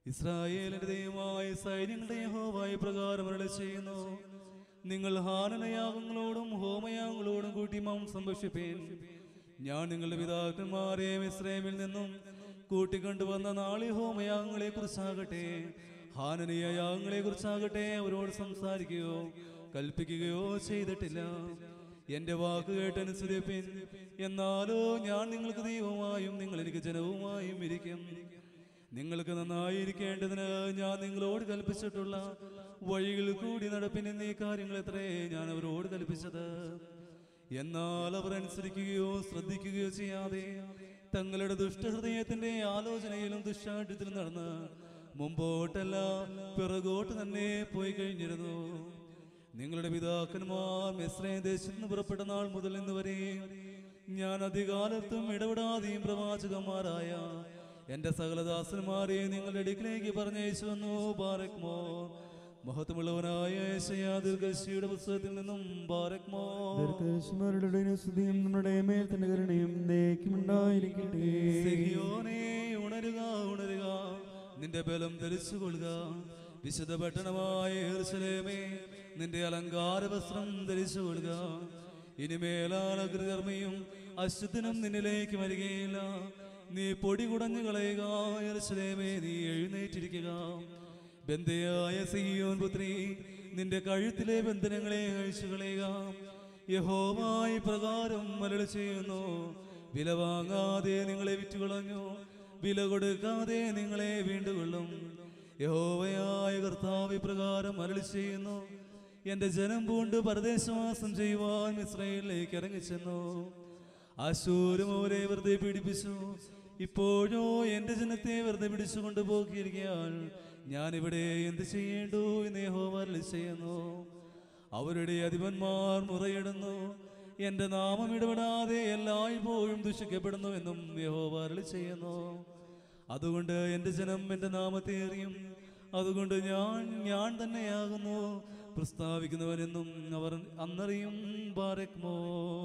ഇസ്രായേലിന്റെ ദൈവമായ സൈന്യങ്ങളുടെ യഹോവായ പ്രകാരം അരുളി ചെയ്യുന്നു നിങ്ങൾ ഹാനനയാഗങ്ങളോടും ഹോമയാഗങ്ങളോടും കൂട്ടി മാംസം ഭക്ഷിപ്പീൻ ഞാൻ നിങ്ങളുടെ പിതാക്കന്മാരെ ഇസ്രേമിൽ നിന്നും കൂട്ടിക്കൊണ്ടുവന്ന നാളെ ഹോമയാഗങ്ങളെ കുറിച്ചാകട്ടെ ഹാനനീയ യാഗങ്ങളെ കുറിച്ചാകട്ടെ അവരോട് സംസാരിക്കുകയോ കൽപ്പിക്കുകയോ ചെയ്തിട്ടില്ല എന്റെ വാക്ക് കേട്ടനുസരിപ്പിൻ എന്നാലോ ഞാൻ നിങ്ങൾക്ക് ദൈവമായും നിങ്ങൾ എനിക്ക് ജനവുമായും ഇരിക്കും നിങ്ങൾക്ക് നന്നായിരിക്കേണ്ടതിന് ഞാൻ നിങ്ങളോട് കൽപ്പിച്ചിട്ടുള്ള വഴികളിൽ കൂടി നടപ്പിൻ എന്നീ കാര്യങ്ങൾ എത്രേ ഞാൻ അവരോട് കൽപ്പിച്ചത് എന്നാൽ അവർ അനുസരിക്കുകയോ ശ്രദ്ധിക്കുകയോ ചെയ്യാതെ തങ്ങളുടെ ദുഷ്ടഹൃദയത്തിന്റെ ആലോചനയിലും ദുഷ്ടാഠ്യത്തിലും നടന്ന് മുമ്പോട്ടല്ല പിറകോട്ട് തന്നെ പോയി കഴിഞ്ഞിരുന്നു നിങ്ങളുടെ പിതാക്കന്മാർ മിശ്രയ ദേശത്ത് നിന്ന് പുറപ്പെട്ട നാൾ മുതൽ ഇന്ന് വരെ ഞാൻ അധികാലത്തും ഇടപെടാതെയും പ്രവാചകന്മാരായ എന്റെ സകലദാസന്മാരെ നിങ്ങളുടെ അടുക്കിലേക്ക് പറഞ്ഞയച്ചു വന്നു ബാരക്മോ മഹത്വമുള്ളവനായ യേശയ്യാ ദീർഘശിയുടെ പുസ്തകത്തിൽ നിന്നും ബാരക്മോ ദീർഘദർശിമാരുടെ സ്തുതിയും നമ്മുടെ മേൽ തന്നെ കരുണയും ഉണ്ടായിരിക്കട്ടെ സിഹിയോനേ ഉണരുക ഉണരുക നിന്റെ ബലം ധരിച്ചുകൊള്ളുക വിശുദ്ധ പട്ടണമായ യെരൂശലേമേ നിന്റെ അലങ്കാര വസ്ത്രം ധരിച്ചുകൊള്ളുക ഇനിമേലാൽ അകൃകർമ്മയും അശുദ്ധനും നിന്നിലേക്ക് വരികയില്ല നീ പൊടി കുടഞ്ഞു കളയുക യെരൂശലേമേ നീ എഴുന്നേറ്റിരിക്കുക ബന്ധയായ സിഹിയോൻ പുത്രി നിന്റെ കഴുത്തിലെ ബന്ധനങ്ങളെ അഴിച്ചു കളയുക യഹോമായി പ്രകാരം മലട് ചെയ്യുന്നു വില വാങ്ങാതെ നിങ്ങളെ വിറ്റുകളഞ്ഞു വില കൊടുക്കാതെ നിങ്ങളെ വീണ്ടുകൊള്ളും യഹോവയായ കർത്താവ് പ്രകാരം അരളി ചെയ്യുന്നു എന്റെ ജനം പൂണ്ട് പരദേശവാസം ചെയ്യുവാൻ ഇസ്രയേലിലേക്ക് ഇറങ്ങിച്ചെന്നു അശൂരും അവരെ വെറുതെ പീഡിപ്പിച്ചു ഇപ്പോഴോ എന്റെ ജനത്തെ വെറുതെ പിടിച്ചു കൊണ്ടുപോക്കിയിരിക്കാൻ ഞാൻ ഇവിടെ എന്ത് ചെയ്യേണ്ടു എന്ന് യഹോവ അരുളി ചെയ്യുന്നു അവരുടെ അധിപന്മാർ മുറയിടുന്നു എന്റെ നാമം ഇടപെടാതെ എല്ലായ്പ്പോഴും ദുഷിക്കപ്പെടുന്നു എന്നും യഹോവ അരുളി ചെയ്യുന്നു അതുകൊണ്ട് എന്റെ ജനം എന്റെ നാമത്തെ അറിയും അതുകൊണ്ട് ഞാൻ ഞാൻ തന്നെയാകുന്നു പ്രസ്താവിക്കുന്നവനെന്നും അവർ അന്നറിയും ബാരക്മോ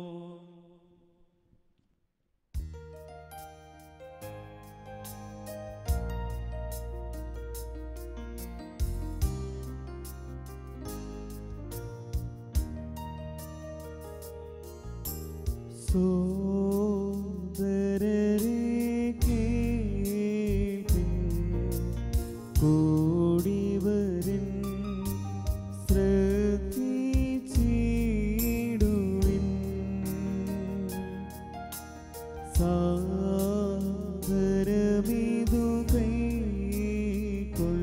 സോദരരെ കേൾപ്പിൻ കൂടിവരിൻ ശ്രദ്ധിച്ചിടുവിൻ സാഗരമിതു കൈക്കൊൾ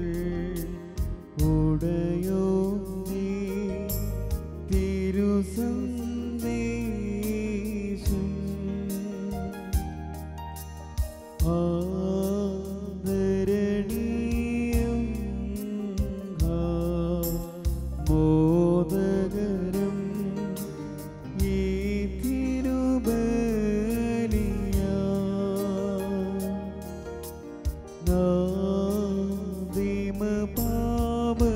ഉടയോ നീ തിരുസന്ദേശം ആദരണീയം മോദകരം ഈ തിരുബലിയ നാദിമ പാപത്തെ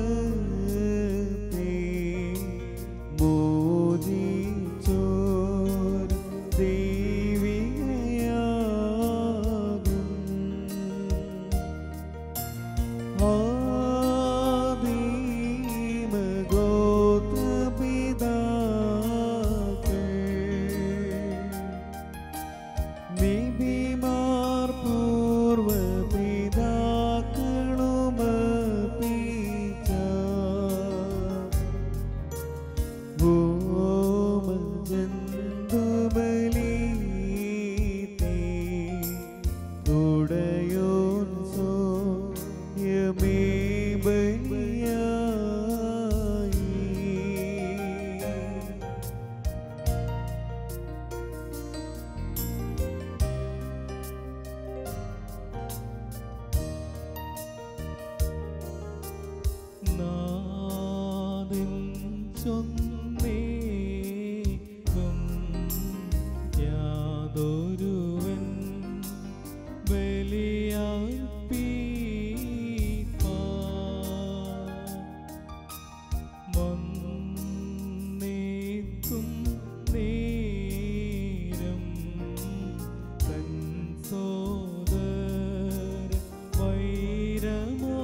മോചിച്ചോർ ദൈവികയാകും ആദിമ ഗോത്രപിതാക്കൾ നിബിമാർ പൂർവപിതാക്കളുമർപ്പിച്ച ഭൂമജന്തുബലീതേ തുടയോൻ സോയമേ ബലിയായി നാദിൻ ചൊന്നേക്കും യാതൊരുവൻ ബലിയർപ്പിപ്പാൻ വന്നേക്കും നേരം തൻ സോദര വൈരമാ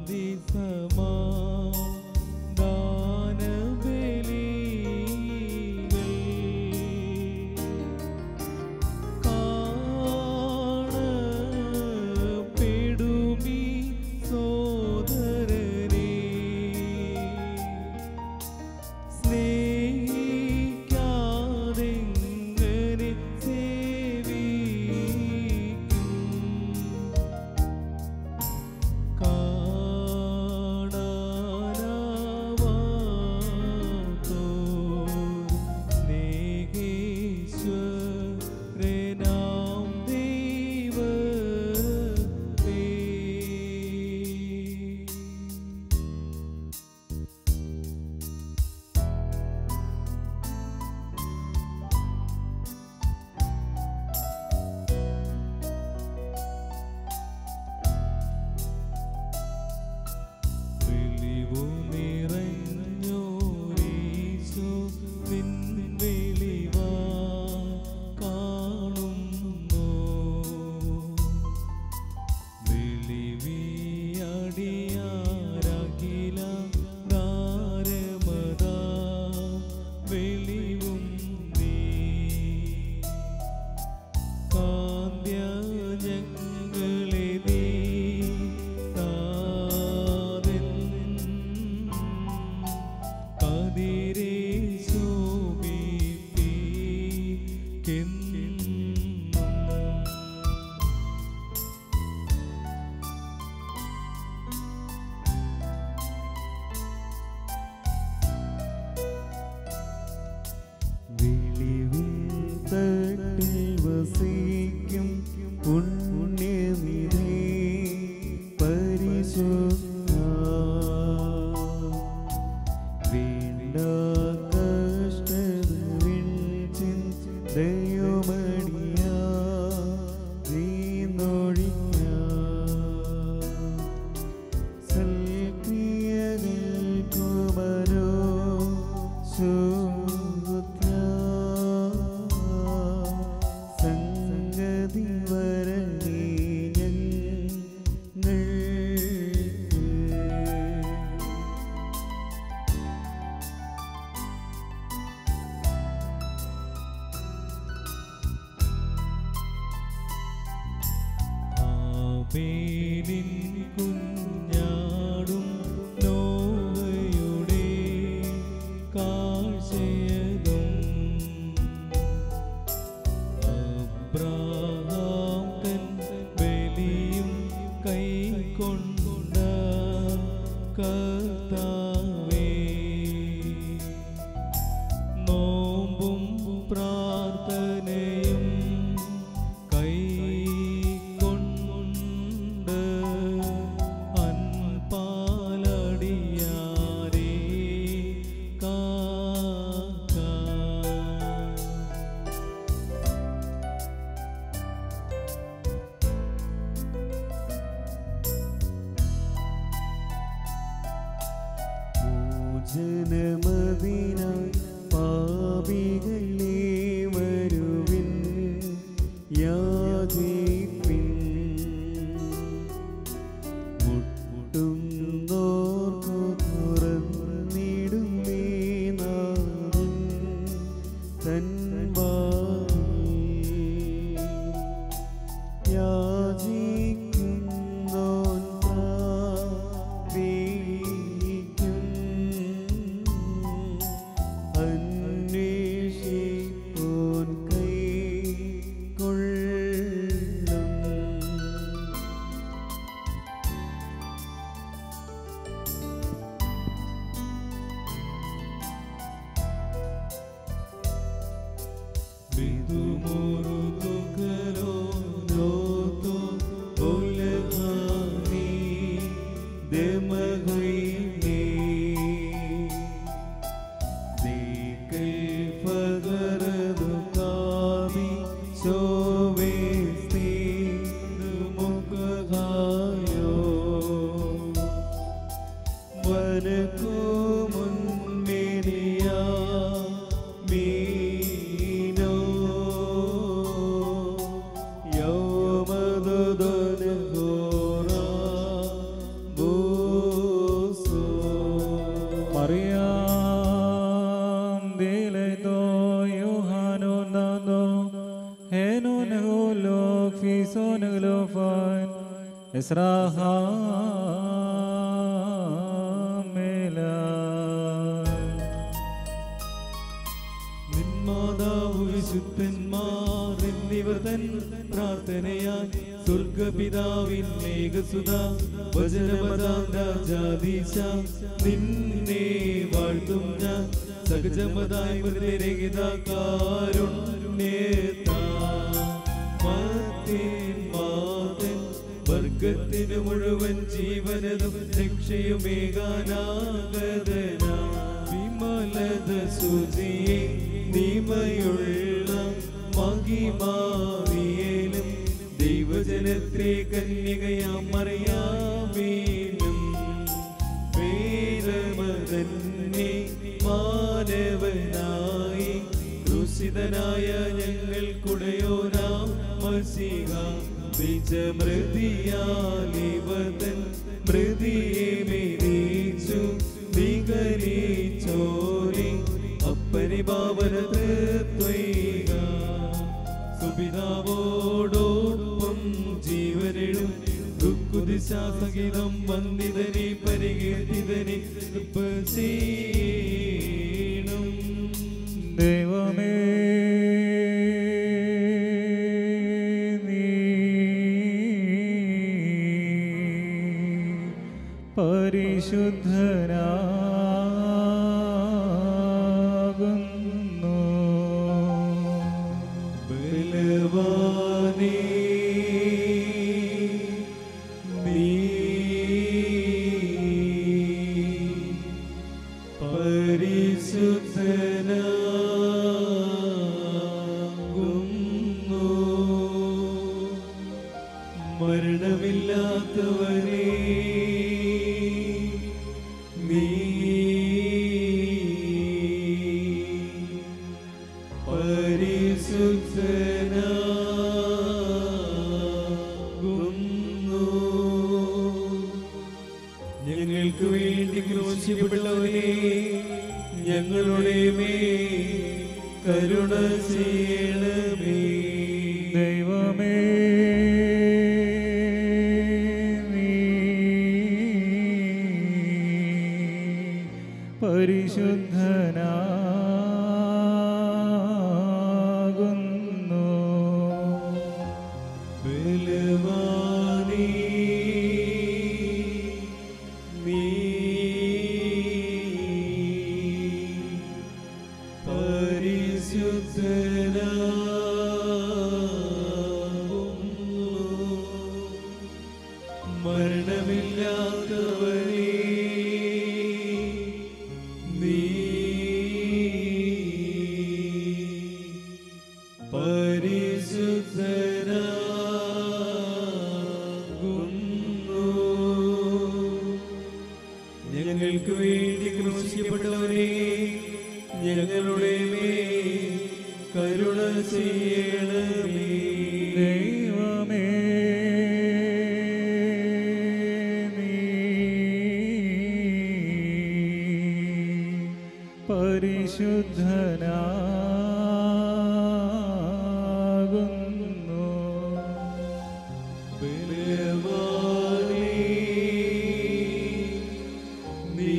കാണപ്പെടുമീ സോദരനേ സ്നേഹിക്കാതെങ്ങനെ സേവിക്കും കാണാനാവാത്തോ സ്നേഹേശ്വരനാം ദൈവമേ വെളിവു നിറഞ്ഞോരീശോ നിൻ വെളിവാ കാണുന്നു വെളിവിയടിയാരകില ദാരമത വെളിവും നീ കാന്ത്യ ഞങ്ങളെ നീ താതൻ കതിരെ ശോഭിപ്പിക്കെന്നും വെളിവിൽ തട്ടിൽ വസിക്കും പുണ്യനിധി പരിശുദ്ധ വീണ്ട കഷ്ടത വിളിച്ചിൻ ദൈവമണിയ നീന്നൊഴിഞ്ഞ സൽക്രിയകൾക്കുമരോ ശുദ്ര സംഗതി വരണീ ഞങ്ങൾ ആബേലിൻ കുഞ്ഞാടും നോവയുടെ കാഴ്ചയതും അബ്രഹാം തൻ ബലിയും കൈക്കൊണ്ട കർത്താവേ നോമ്പും പ്രാർത്ഥനയും കൈക്കൊണ്ട് അൻപാലടിയാരേ കാക്ക മോചനമതിനായി പാപികളെ വരുവിൻ യാചിപ്പിൻ മുട്ടുന്നോർക്കു തുറന്നിടുമേ നാഥൻ തൻ വാതിൽ. യാചിക്കുന്നോൻ പ്രാപിക്കും. അന്വേഷിപ്പോൻ കൈക്കൊള്ളും. വനക്കു മുൻമിനിയ മീനോ യൗമദുദന ഘോര ഭൂമി നിന്മാതാവ് വിശുദ്ധന്മാർ എന്നിവർ തൻ പ്രാർത്ഥനയാൽ സ്വർഗപിതാവിൻ മേഘസുത വചനമതാന്തീശ നിന്നെ വാഴ്ത്തും ഞാൻ സഹജമതായി വർഗത്തിന് മുഴുവൻ ജീവനതും രക്ഷയുമേകാനാഗതന വിമലത സുജിയെ നിമയുള്ള മഹിമാവിയേലും ദൈവജനത്തെ കന്യകയാം മറിയാമേലും വേരമതന്നെ മാനവനായി ക്രൂശിതനായ ഞങ്ങൾ കുടയോനാം മസിക നിജമൃതിയാലിവതൻ മൃതിയെ മേരീച്ചു നികരീച്ചോരി അപ്പരിപാവന തൃത്വൈക സുപിതാവോടൊപ്പം ജീവനിടും ദുഃഖുദിശാസഹിതം വന്ദിതനെ പരികീർത്തിതനെ ചെയ്യണം ദൈവമേ നീ പരിശുദ്ധനാകുന്നു ബലവാനേ നീ പരിശുദ്ധനാകുന്നു മരണമില്ലാത്തവനേ നീ പരിശുദ്ധനാകുന്നു ഞങ്ങൾക്ക് വേണ്ടി ക്രൂശിക്കപ്പെട്ടവനെ ഞങ്ങളുടെ മേ കരുണ ചെയ്യണമേ ദൈവമേ നീ പരിശുദ്ധനാകുന്നു ബലവാനേ നീ പരിശുദ്ധനാകുന്നു മരണമില്ലാത്തവനേ നീ പരിശുദ്ധനാകുന്നു ഞങ്ങൾക്ക് വേണ്ടി ക്രൂശിക്കപ്പെട്ടവരെ ഞങ്ങളുടെ മേൽ കരുണ ചെയ്യണമേ ദൈവമേ നീ പരിശുദ്ധനാകുന്നു ബലവാനേ, നീ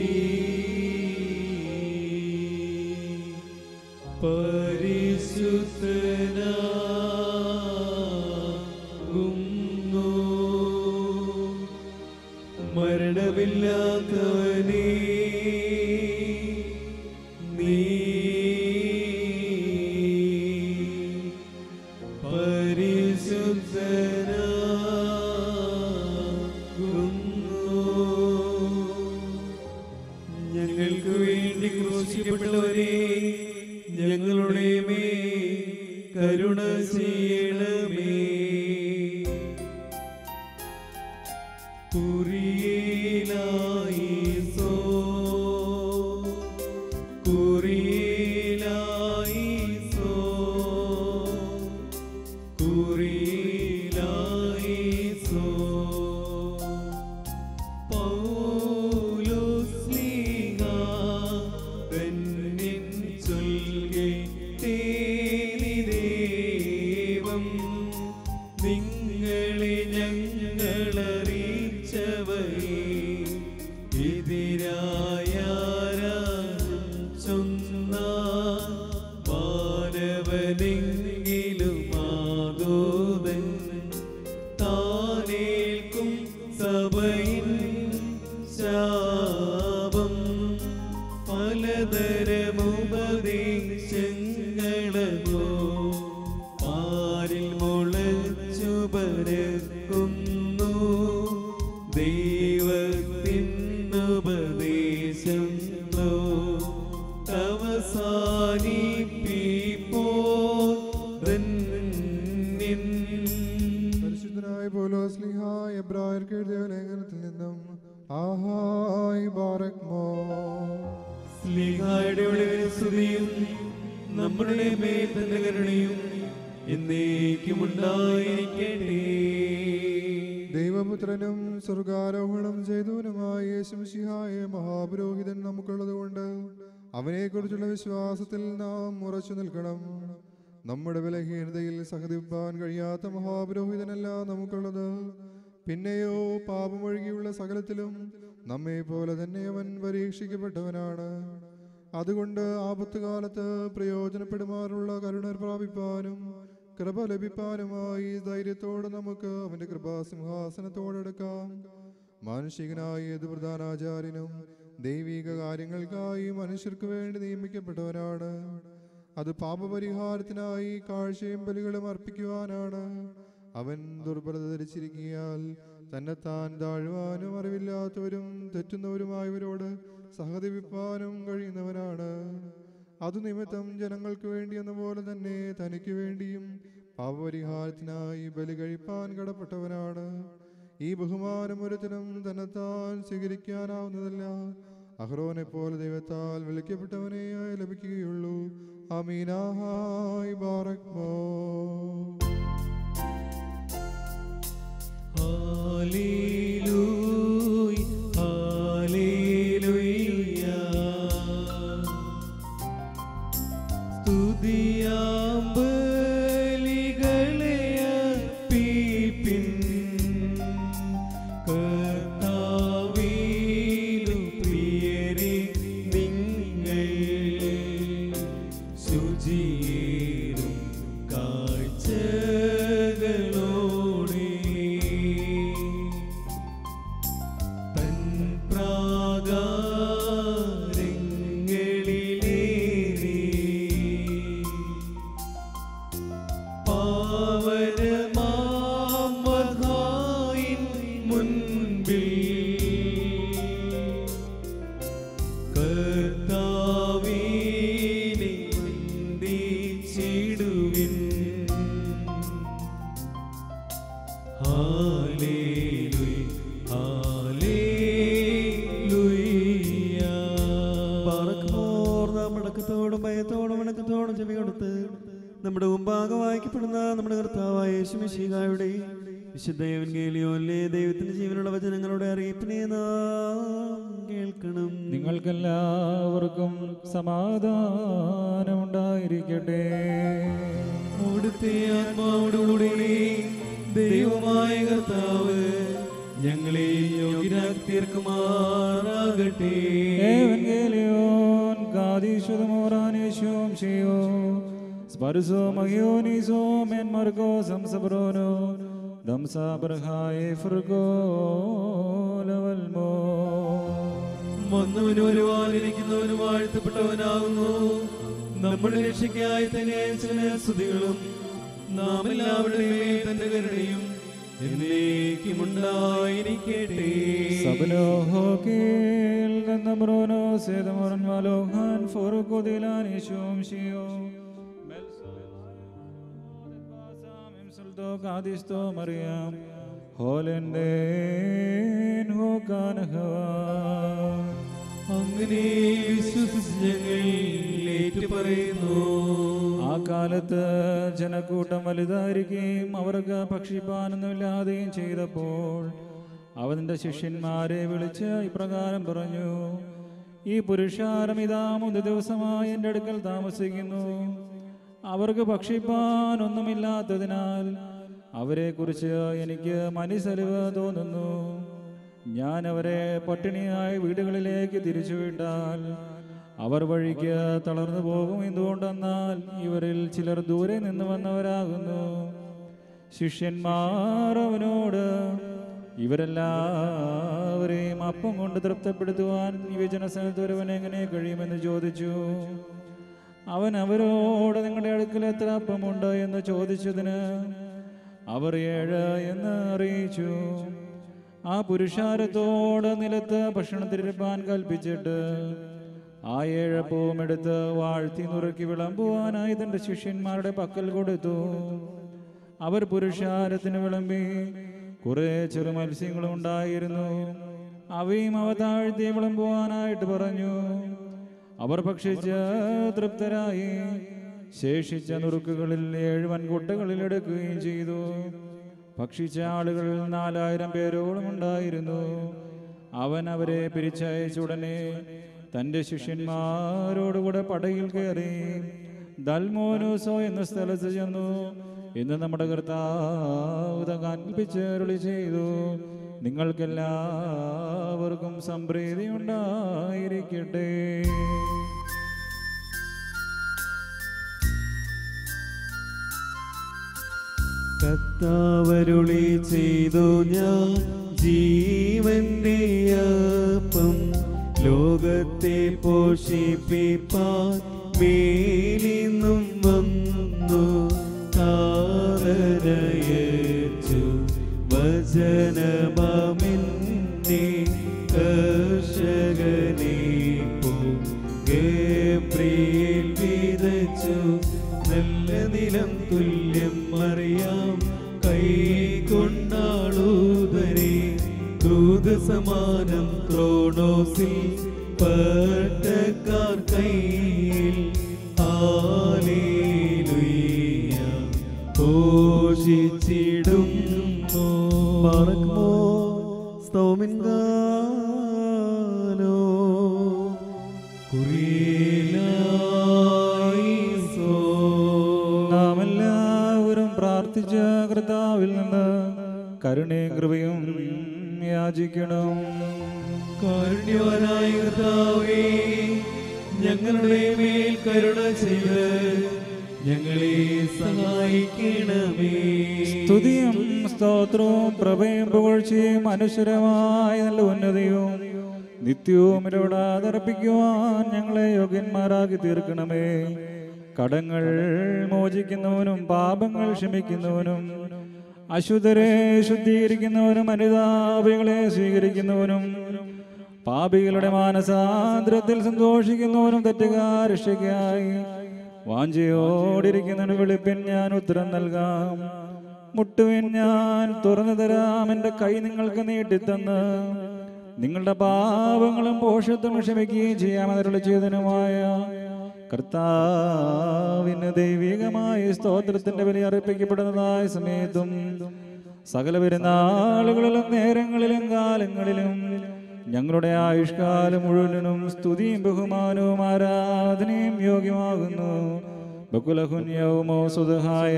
പരിശുദ്ധനാകുന്നു മരണമില്ലാത്തവനേ നീ പരിശുദ്ധനാകുന്നു ഞങ്ങൾക്ക് വേണ്ടി ക്രൂശിക്കപ്പെട്ടവരെ ഞങ്ങളുടെ മേ കരുണ ചെയ്യണമേ കുറിയിലായിസോ കുറിയിലായിസോ കുറിയിലായിസോ പൗലോസ്ലീഹ തൻ ശാപം പലതരമുപദേശങ്ങളോ പാരിൽ മുളച്ചു പരക്കുന്നു ദൈവത്തിനുപദേശം അവസാനിപ്പിപ്പോ പരിശുദ്ധനായ പോലോസ്ലിഹ എബ്രായർക്ക് എഴുതിയ ലേഖനത്തിൽ നിന്നും ആഹായ് ബാറക്മോ സ്ലീഹായുടെ ഒളിവിന് സ്തുതിയും നമ്മുടെ മേൽ തന്റെ കരുണയും എന്നേക്കും ഉണ്ടായിരിക്കട്ടെ ദൈവപുത്രനും സ്വർഗാരോഹണം ചെയ്തവനുമായ യേശുമിശിഹായ മഹാപുരോഹിതൻ നമുക്കുള്ളതുകൊണ്ട് അവനെക്കുറിച്ചുള്ള വിശ്വാസത്തിൽ നാം ഉറച്ചു നിൽക്കണം നമ്മുടെ ബലഹീനതയിൽ സഹതിപ്പാൻ കഴിയാത്ത മഹാപുരോഹിതനല്ല നമുക്കുള്ളത് പിന്നെയോ പാപമൊഴുകിയുള്ള സകലത്തിലും നമ്മെ പോലെ തന്നെ അവൻ പരീക്ഷിക്കപ്പെട്ടവനാണ് അതുകൊണ്ട് ആപത്തുകാലത്ത് പ്രയോജനപ്പെടുമാറുള്ള കരുണ പ്രാപിപ്പാനും കൃപ ലഭിപ്പാനുമായി ധൈര്യത്തോടെ നമുക്ക് അവന്റെ കൃപാസിംഹാസനത്തോടെടുക്കാം മാനുഷികനായ ഏത് പ്രധാനാചാര്യനും ദൈവിക കാര്യങ്ങൾക്കായി മനുഷ്യർക്ക് വേണ്ടി നിയമിക്കപ്പെട്ടവനാണ് അത് പാപപരിഹാരത്തിനായി കാഴ്ചയും ബലികളും അർപ്പിക്കുവാനാണ് അവൻ ദുർബലത ധരിച്ചിരിക്കിയാൽ തന്നെത്താൻ താഴുവാനും അറിവില്ലാത്തവരും തെറ്റുന്നവരുമായവരോട് സഹതിപ്പിപ്പാനും കഴിയുന്നവനാണ് അതു നിമിത്തം ജനങ്ങൾക്ക് വേണ്ടി എന്ന പോലെ തന്നെ തനിക്ക് വേണ്ടിയും പാപപരിഹാരത്തിനായി ബലി കഴിപ്പാൻ കടപ്പെട്ടവനാണ് ഈ ബഹുമാനം ഒരുത്തനും തന്നെത്താൻ സ്വീകരിക്കാനാവുന്നതല്ല അഹ്റോനെ പോലെ ദൈവത്താൽ വിളിക്കപ്പെട്ടവനെ ലഭിക്കുകയുള്ളൂ അമീനാഹായ് ബാറക്മോ ഹല്ലേലൂയ ഹല്ലേലൂയ സ്തുതിയാം ബലികളെ അർപ്പിപ്പിൻ കർത്താവിനു പ്രിയരെ നിങ്ങൾ ശുചിയേറും കാഴ്ചകളോടെ തൻ പ്രാകാരങ്ങളിലേറി പാവനമാം വധായിൻ മുൻപിൽ കർത്താവിനെ വന്ദിച്ചിടുവിൻ ഹാലേലൂയ ഹാലേലൂയ പാറക്കോർ നാം മടക്കത്തോടും ഭയത്തോടും വണക്കത്തോടും ചെവി കൊടുത്ത് നമ്മുടെ മുമ്പാകെ വായിക്കപ്പെടുന്ന നമ്മുടെ കർത്താവായ യേശുമിശിഹായുടെ വിശുദ്ധ എവൻഗേലിയോനിലെ ദൈവത്തിന്റെ ജീവനുള്ള വചനങ്ങളുടെ അറിയിപ്പിനെ നാം കേൾക്കണം നിങ്ങൾക്കെല്ലാവർക്കും സമാധാനമുണ്ടായിരിക്കട്ടെ അവിടുത്തെ ആത്മാവോടുകൂടി ദൈവമായ കർത്താവ് ഞങ്ങളെ യോഗ്യരാക്കി തീർക്കുമാറാകട്ടെ ഏവൻഗേലിയോൻ കാദീശ്വതമോറാനേശോം ചെയ്യോ സ്പർശോ മഹിയോനീസോ മെൻമർഗോ സംസബ്രോനോ ദംസാബ്രഹായ ഫ്രഗോ ലവൽമോ വന്നവനും വരുവാനിരിക്കുന്നവനും വാഴ്ത്തപ്പെട്ടവനാകുന്നു നമ്മുടെ രക്ഷയ്ക്കായി തന്നെ ചില സ്തുതികളും നാം എല്ലാവരുടെയും മേൽ തന്റെ കരുണയും എന്നേക്കും ഉണ്ടായിരിക്കട്ടെ സബലോഹോ കീൽ നന്നബ്രോനോ സേതമോറൻ വാലോഹാൻ ഫോറുകൊതിലാനേശോം ചെയ്യോ കാദിസ്തോ മറിയാം ഹോലൻ്റെ ഹോക്കാനഹവാൻ അങ്ങനെ വിശ്വസിച്ച് ഞങ്ങൾ ഏറ്റുപറയുന്നു ആ കാലത്ത് ജനക്കൂട്ടം വലുതായിരിക്കുകയും അവർക്ക് ഭക്ഷിപ്പാനൊന്നുമില്ലാതെയും ചെയ്തപ്പോൾ അവന്റെ ശിഷ്യന്മാരെ വിളിച്ച് ഇപ്രകാരം പറഞ്ഞു ഈ പുരുഷാരം ഇതാ മുത ദിവസമായി എൻ്റെ അടുക്കൽ താമസിക്കുന്നു അവർക്ക് ഭക്ഷിപ്പാൻ ഒന്നുമില്ലാത്തതിനാൽ അവരെക്കുറിച്ച് എനിക്ക് മനസ്സലിവ് തോന്നുന്നു ഞാൻ അവരെ പട്ടിണിയായ വീടുകളിലേക്ക് തിരിച്ചുവിട്ടാൽ അവർ വഴിക്ക് തളർന്നു പോകും എന്തുകൊണ്ടെന്നാൽ ഇവരിൽ ചിലർ ദൂരെ നിന്ന് വന്നവരാകുന്നു ശിഷ്യന്മാർ അവനോട് ഇവരെല്ലാവരെയും അപ്പം കൊണ്ട് തൃപ്തപ്പെടുത്തുവാൻ യുവജന സ്ഥലത്ത് ഒരുവൻ എങ്ങനെ കഴിയുമെന്ന് ചോദിച്ചു അവൻ അവരോട് നിങ്ങളുടെ അടുക്കൽ എത്ര അപ്പമുണ്ട് എന്ന് ചോദിച്ചതിന് അവർ ഏഴ് എന്ന് അറിയിച്ചു ആ പുരുഷാരത്തോട് നിലത്ത് ഭക്ഷണത്തിരിപ്പാൻ കൽപ്പിച്ചിട്ട് ആ ഏഴപ്പവും എടുത്ത് വാഴ്ത്തി നുറുക്കി വിളമ്പുവാനായി തന്റെ ശിഷ്യന്മാരുടെ പക്കൽ കൊടുത്തു അവർ പുരുഷാരത്തിന് വിളമ്പി കുറെ ചെറു മത്സ്യങ്ങളും ഉണ്ടായിരുന്നു അവയും അവ താഴ്ത്തി വിളമ്പുവാനായിട്ട് പറഞ്ഞു അവർ ഭക്ഷിച്ച് തൃപ്തരായി ശേഷിച്ച നുറുക്കുകളിൽ ഏഴ് വൻകുട്ടകളിൽ എടുക്കുകയും ചെയ്തു ഭക്ഷിച്ച ആളുകൾ നാലായിരം പേരോളം ഉണ്ടായിരുന്നു അവൻ അവരെ പിരിച്ചയച്ച ഉടനെ തന്റെ ശിഷ്യന്മാരോടുകൂടെ പടയിൽ കയറി ദൽമോനൂസോ എന്ന സ്ഥലത്ത് ചെന്നു ഇന്ന് നമ്മുടെ കർത്താവ് കൽപ്പിച്ച് അരുളി ചെയ്തു നിങ്ങൾക്കെല്ലാവർക്കും സംപ്രീതി ഉണ്ടായിരിക്കട്ടെ കത്താവരുളി ചെയ്തു ഞാൻ ജീവന്റെ അപ്പം ലോകത്തെ പോഷിപ്പിപ്പാൻ മേലിന്നും വന്നു കാതരയച്ചു വചനമെന്നെ കർഷകനെ പോ ഗബ്രിയേൽ വിതച്ചു നല്ല നിലം തുല്യം അറിയാം കൈ കൊണ്ടാളൂതരെ ദൂതസമാനം ക്രോണോസിൽ പട്ടക്കാർ കയ്യിൽ ആലേലുയ്യ പോഷിച്ചിടുന്നു മറക്കുമോ സ്തോമിൻകാലോ കുറിയിലായിസോ നാം എല്ലാവരും പ്രാർത്ഥിച്ച കർത്താവിൽ നിന്ന് കരുണയും കൃപയും യാചിക്കണം കാരുണ്യവാനായ കർത്താവേ ഞങ്ങളുടെ മേൽ കരുണ ചെയ്ത് ഞങ്ങളെ സഹായിക്കണമേ സ്തുതിയും സ്തോത്രവും പ്രഭയും പുകഴ്ചയും അനുസരമായ നല്ല ഉന്നതിയും നിത്യവും ഇടപെടാതർപ്പിക്കുവാൻ ഞങ്ങളെ യോഗ്യന്മാരാക്കി തീർക്കണമേ കടങ്ങൾ മോചിക്കുന്നവനും പാപങ്ങൾ ക്ഷമിക്കുന്നവനും അശുദ്ധരെ ശുദ്ധീകരിക്കുന്നവനും അനുതാപികളെ സ്വീകരിക്കുന്നവനും പാപികളുടെ മാനസാന്തരത്തിൽ സന്തോഷിക്കുന്നവനും തെറ്റുകാർ രക്ഷയ്ക്കായി വാഞ്ചയോടിരിക്കുന്നവന് വെളുപ്പിൻ ഞാൻ ഉത്തരം നൽകാം മുട്ടുവിൻ ഞാൻ തുറന്നു തരാം എൻ്റെ കൈ നിങ്ങൾക്ക് നീട്ടിത്തന്ന് നിങ്ങളുടെ പാപങ്ങളും പോഷത്വം ക്ഷമിക്കുകയും ചെയ്യാമെന്നരുളി ചെയ്തനുമായ കർത്താവിന് ദൈവികമായ സ്തോത്രത്തിന്റെ ബലി അർപ്പിക്കപ്പെടുന്നതായ സമയത്തും സകല പെരുന്നാളുകളിലും നേരങ്ങളിലും കാലങ്ങളിലും ഞങ്ങളുടെ ആയുഷ്കാലം മുഴുവനും സ്തുതിയും ബഹുമാനവും ആരാധനയും യോഗ്യമാകുന്നു ബകുലഹുന്യവുമോ സുധഹായ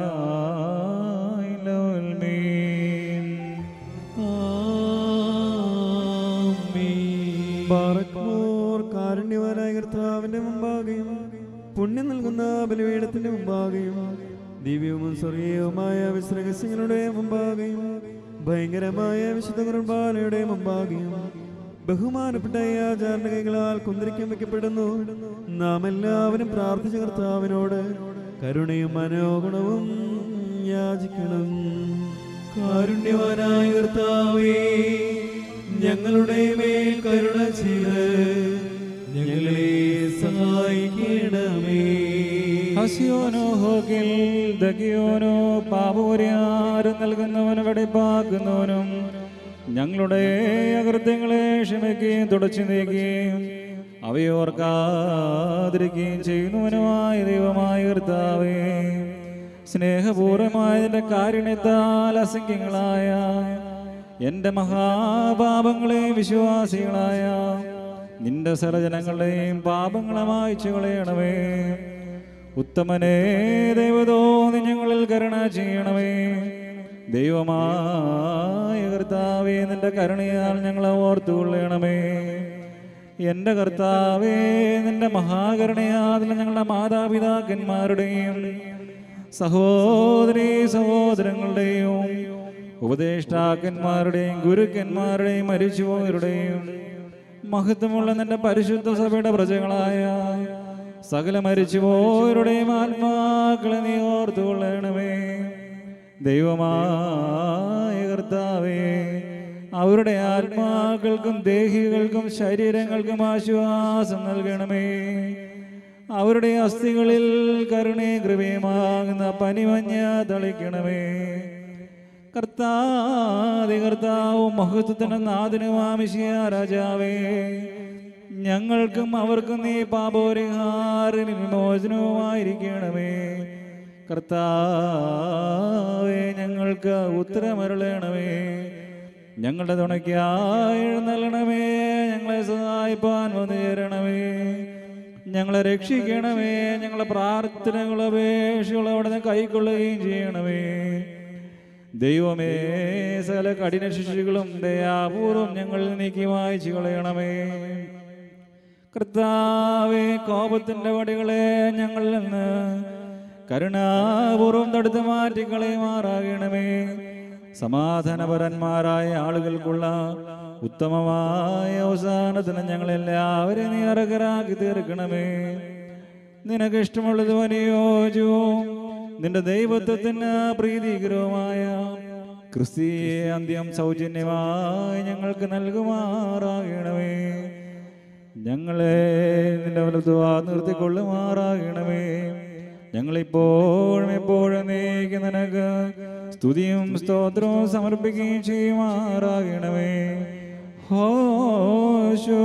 ബാറക്മോർ കാരുണ്യവാനായ കർത്താവിന്റെ മുമ്പാകെയും പുണ്യം നൽകുന്ന ബലിപീഠത്തിന്റെ മുമ്പാകെയും ദിവ്യവും സ്വർഗീയവുമായ വിശ്രഹസ്യങ്ങളുടെ മുമ്പാകെയും ഭയങ്കരമായ വിശുദ്ധ കുർബാനയുടെ മുമ്പാകെയും ബഹുമാനപ്പെട്ട ഈ ആചാരണ കൈകളാൽ കുന്തിരിക്കം വെക്കപ്പെടുന്നു നാം എല്ലാവരും പ്രാർത്ഥിച്ച കർത്താവിനോട് കരുണയും മനോഗുണവും യാചിക്കണം കാരുണ്യവാനായ കർത്താവേ ഞങ്ങളുടെ മേൽ കരുണ ചെയ്ത് ഞങ്ങളെ സഹായിക്കണമേ ഹസിയോനോ ഹോകിൽ ദഗിയോനോ പാപപരിഹാരം നൽകുന്നവനും വെടിപ്പാക്കുന്നവനും ഞങ്ങളുടെ അകൃത്യങ്ങളെ ക്ഷമിക്കുകയും തുടച്ചു നീക്കുകയും അവയോർക്കാതിരിക്കുകയും ചെയ്യുന്നവനുമായ ദൈവമായ കർത്താവേ സ്നേഹപൂർവമായതിൻ്റെ കാരുണ്യത്താൽ അസംഖ്യങ്ങളായ എൻ്റെ മഹാപാപങ്ങളെ വിശ്വാസികളായ നിന്റെ സർജനങ്ങളുടെയും പാപങ്ങളെ മായ്ച്ചു കളയണമേ ഉത്തമനേ ദൈവതോന്നി ഞങ്ങളിൽ കരുണ ചെയ്യണമേ ദൈവമായ കർത്താവേ നിന്റെ കരുണയാൽ ഞങ്ങളെ ഓർത്തുകൊള്ളണമേ എൻ്റെ കർത്താവേ നിന്റെ മഹാകരുണയാൽ ഞങ്ങളുടെ മാതാപിതാക്കന്മാരുടെയും സഹോദരി സഹോദരങ്ങളുടെയും ഉപദേഷ്ടാക്കന്മാരുടെയും ഗുരുക്കന്മാരുടെയും മരിച്ചുപോയവരുടെയും മഹത്വമുള്ള നിന്റെ പരിശുദ്ധ സഭയുടെ പ്രജകളായ സകല മരിച്ചുപോയവരുടെയും ആത്മാക്കളെ നീ ഓർത്തുകൊള്ളണമേ ദൈവമായ കർത്താവേ അവരുടെ ആത്മാക്കൾക്കും ദേഹികൾക്കും ശരീരങ്ങൾക്കും ആശ്വാസം നൽകണമേ അവരുടെ അസ്ഥികളിൽ കരുണയും കൃപയുമാകുന്ന പനിമഞ്ഞ തളിക്കണമേ കർത്താതി കർത്താവും മഹത്വത്തിന് നാഥനുമാമിഷിയ രാജാവേ ഞങ്ങൾക്കും അവർക്കും നീ പാപോരിഹാറിന് വിമോചനവുമായിരിക്കണമേ കർത്താവേ ഞങ്ങൾക്ക് ഉത്തരമരുളണമേ ഞങ്ങളുടെ തുണയ്ക്കായി എഴുന്നള്ളണമേ ഞങ്ങളെ സഹായിപ്പാൻ വന്നു ചേരണമേ ഞങ്ങളെ രക്ഷിക്കണമേ ഞങ്ങളെ പ്രാർത്ഥനകളും അപേക്ഷകളും അവിടെ നിന്ന് കൈക്കൊള്ളുകയും ചെയ്യണമേ ദൈവമേ സകല കഠിന ശിശുക്കളും ദയാപൂർവം ഞങ്ങളിൽ നീക്കി വായിച്ചു കളയണമേ കർത്താവേ കോപത്തിന്റെ വടികളെ ഞങ്ങളിൽ നിന്ന് കരുണാപൂർവം തടുത്ത് മാറ്റിക്കളയുമാറാകണമേ സമാധാനപരന്മാരായ ആളുകൾക്കുള്ള ഉത്തമമായ അവസാനത്തിന് ഞങ്ങളെല്ലാവരെയും നീ അർഹരാക്കി തീർക്കണമേ നിനക്ക് ഇഷ്ടമുള്ളത് അനുയോജ്യവും നിന്റെ ദൈവത്വത്തിന് പ്രീതികരവുമായ ക്രിസ്തീയ അന്ത്യം സൗജന്യമായി ഞങ്ങൾക്ക് നൽകുമാറാകണമേ ഞങ്ങളെ നിന്റെ വലതുവാ നിർത്തിക്കൊള്ളുമാറാകണമേ ഞങ്ങളിപ്പോഴും എപ്പോഴും നീക്ക് നിനക്ക് സ്തുതിയും സ്തോത്രവും സമർപ്പിക്കുകയും ചെയ്യുമാറാകണമേ ഹോശോ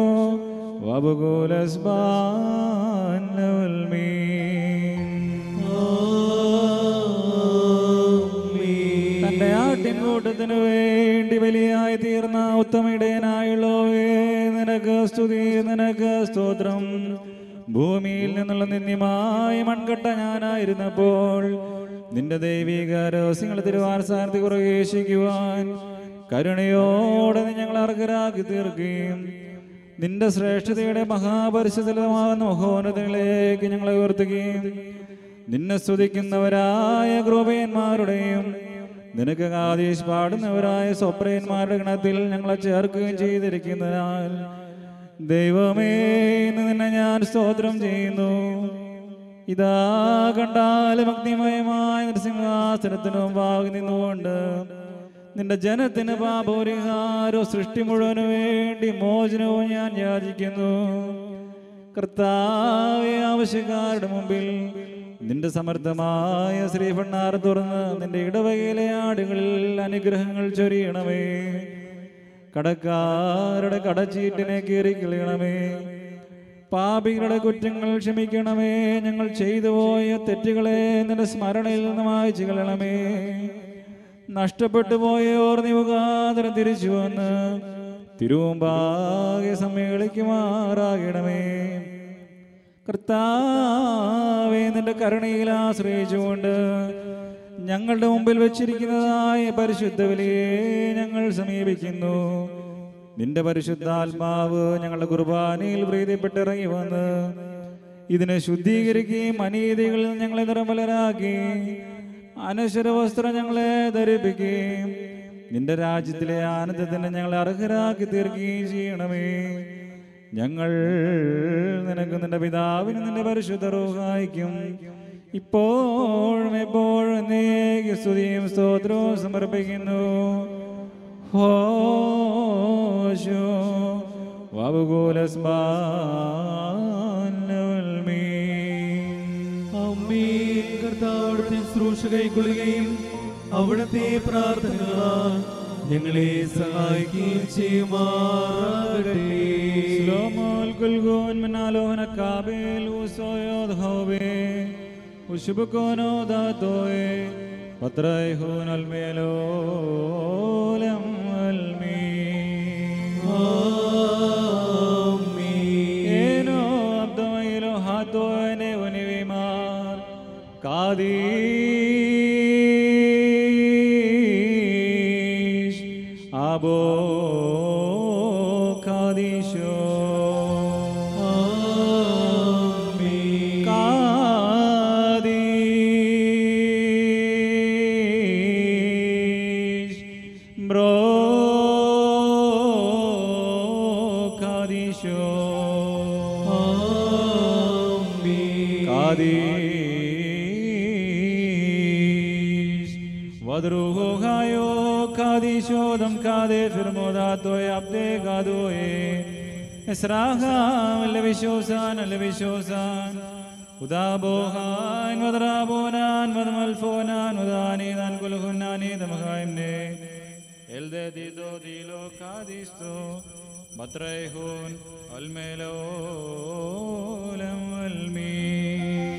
തന്റെ ആട്ടിൻകൂട്ടത്തിനു വേണ്ടി ബലിയായി തീർന്ന ഉത്തമയിടയനായുള്ളവേ നിനക്ക് സ്തുതി നിനക്ക് സ്തോത്രം ഭൂമിയിൽ നിന്നുള്ള നിന്ദ്യമായ മൺകട്ട ഞാനായിരുന്നപ്പോൾ നിന്റെ ദൈവിക രഹസ്യങ്ങൾ തിരുവാർസ്ഥാനത്ത് കുറേശിക്കുവാൻ കരുണയോടെ നീ ഞങ്ങൾ അർഹരാക്കി തീർക്കുകയും നിന്റെ ശ്രേഷ്ഠതയുടെ മഹാപരിശുദ്ധമാകുന്ന മഹോന്നതങ്ങളിലേക്ക് ഞങ്ങളെ ഉയർത്തുകയും നിന്നെ സ്തുതിക്കുന്നവരായ ക്രൂപയന്മാരുടെയും നിനക്ക് ആദേശ് പാടുന്നവരായ സ്വപ്രയന്മാരുടെ ഗണത്തിൽ ഞങ്ങളെ ചേർക്കുകയും ചെയ്തിരിക്കുന്നതിനാൽ ദൈവമേ ഇന്ന് നിന്നെ ഞാൻ സ്തോത്രം ചെയ്യുന്നു ഇതാ കണ്ടാലും അഗ്നിമയമായ നരസിംഹാസനത്തിനു മുമ്പാകെ നിന്നുകൊണ്ട് നിന്റെ ജനത്തിന് പാപപരിഹാരവും സൃഷ്ടി മുഴുവനു വേണ്ടി മോചനവും ഞാൻ യാചിക്കുന്നു കർത്താവെ ആവശ്യക്കാരുടെ മുമ്പിൽ നിന്റെ സമർത്ഥമായ ശ്രീഭണ്ണാർ തുറന്ന് നിന്റെ ഇടവകയിലെ ആടുകളിൽ അനുഗ്രഹങ്ങൾ ചൊരിയണമേ കടക്കാരുടെ കടച്ചീട്ടിനെ കീറിക്കളയണമേ പാപികളുടെ കുറ്റങ്ങൾ ക്ഷമിക്കണമേ ഞങ്ങൾ ചെയ്തു പോയ തെറ്റുകളെ നിന്റെ സ്മരണയിൽ നിന്ന് മായ്ച്ചു കളയണമേ നഷ്ടപ്പെട്ടു പോയോർ നീ മുഖാന്തരം തിരിച്ചു വന്ന് തിരുവുമ്പാകെ സമ്മേളിക്കുമാറാകണമേ കർത്താവേ നിന്റെ കരുണയിൽ ആശ്രയിച്ചുകൊണ്ട് ഞങ്ങളുടെ മുമ്പിൽ വെച്ചിരിക്കുന്നതായ പരിശുദ്ധ ബലിയെ ഞങ്ങൾ സമീപിക്കുന്നു നിന്റെ പരിശുദ്ധാത്മാവ് ഞങ്ങളുടെ കുർബാനയിൽ പ്രീതിപ്പെട്ടിറങ്ങി വന്ന് ഇതിനെ ശുദ്ധീകരിക്കുകയും അനീതികളിൽ ഞങ്ങളെ നിർമ്മലരാക്കി അനശ്വര വസ്ത്രം ഞങ്ങളെ ധരിപ്പിക്കുകയും നിന്റെ രാജ്യത്തിലെ ആനന്ദത്തിന് ഞങ്ങളെ അർഹരാക്കി തീർക്കുകയും ചെയ്യണമേ ഞങ്ങൾ നിനക്ക് നിന്റെ പിതാവിനും നിന്റെ പരിശുദ്ധ റൂഹായിക്കും ഇപ്പോഴും എപ്പോഴും നീക്ക് സ്തുതിയും സ്തോത്രവും സമർപ്പിക്കുന്നു ഹോശോ അമ്മീൻ കർത്താവിടുത്തെ ശുശ്രൂഷ കൈക്കൊള്ളുകയും അവിടുത്തെ പ്രാർത്ഥനകളാൽ ഞങ്ങളെ സഹായിക്കുകയും ചെയ്യുമാറാകട്ടെ سلام الكلغون من الوهن كابل وسويود هوبي وشبكون ذاتوي فتريهون الميلولم المين ഏനോ അബ്ദമയിലോ ഹാത്തോനെ ഉനിവിമാർ കാദീഷ് ആബോ കാദീശോ കാദീഷ് കാദീശോ കാദീശ് വദ്രുഹായോ കാദീശോദം കാദേ ഫിർമോദാത്തോയ അബ്ദേ കാദോയേ ഇസ്രാഹാം അല്ല വിശ്വസാൻ അല്ല വിശ്വസാൻ ഉദാബോഹാൻ വദ്രാബോനാൻ വദ്മൽഫോനാൻ ഉദാനീദാൻ കുൽഹുന്നാനീ ദമഹായിംനെ എൽദേ ദീദോ ദീലോ കാദീസ്തോ ബത്രൈഹൂൻ അൽമേലോലം വൽമീൻ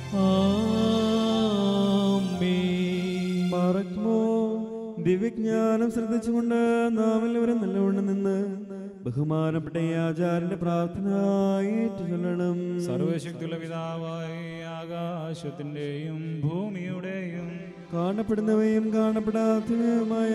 മറക്കുമോ ദിവ്യജ്ഞാനം ശ്രദ്ധിച്ചുകൊണ്ട് നാം എല്ലാവരും നല്ലവണ്ണം നിന്ന് ബഹുമാനപ്പെട്ട ഈ ആചാര്യന്റെ പ്രാർത്ഥന ഏറ്റുചൊല്ലണം സർവശക്തിയുള്ള പിതാവായി ആകാശത്തിന്റെയും ഭൂമിയുടെയും കാണപ്പെടുന്നവയും കാണപ്പെടാത്തവയുമായ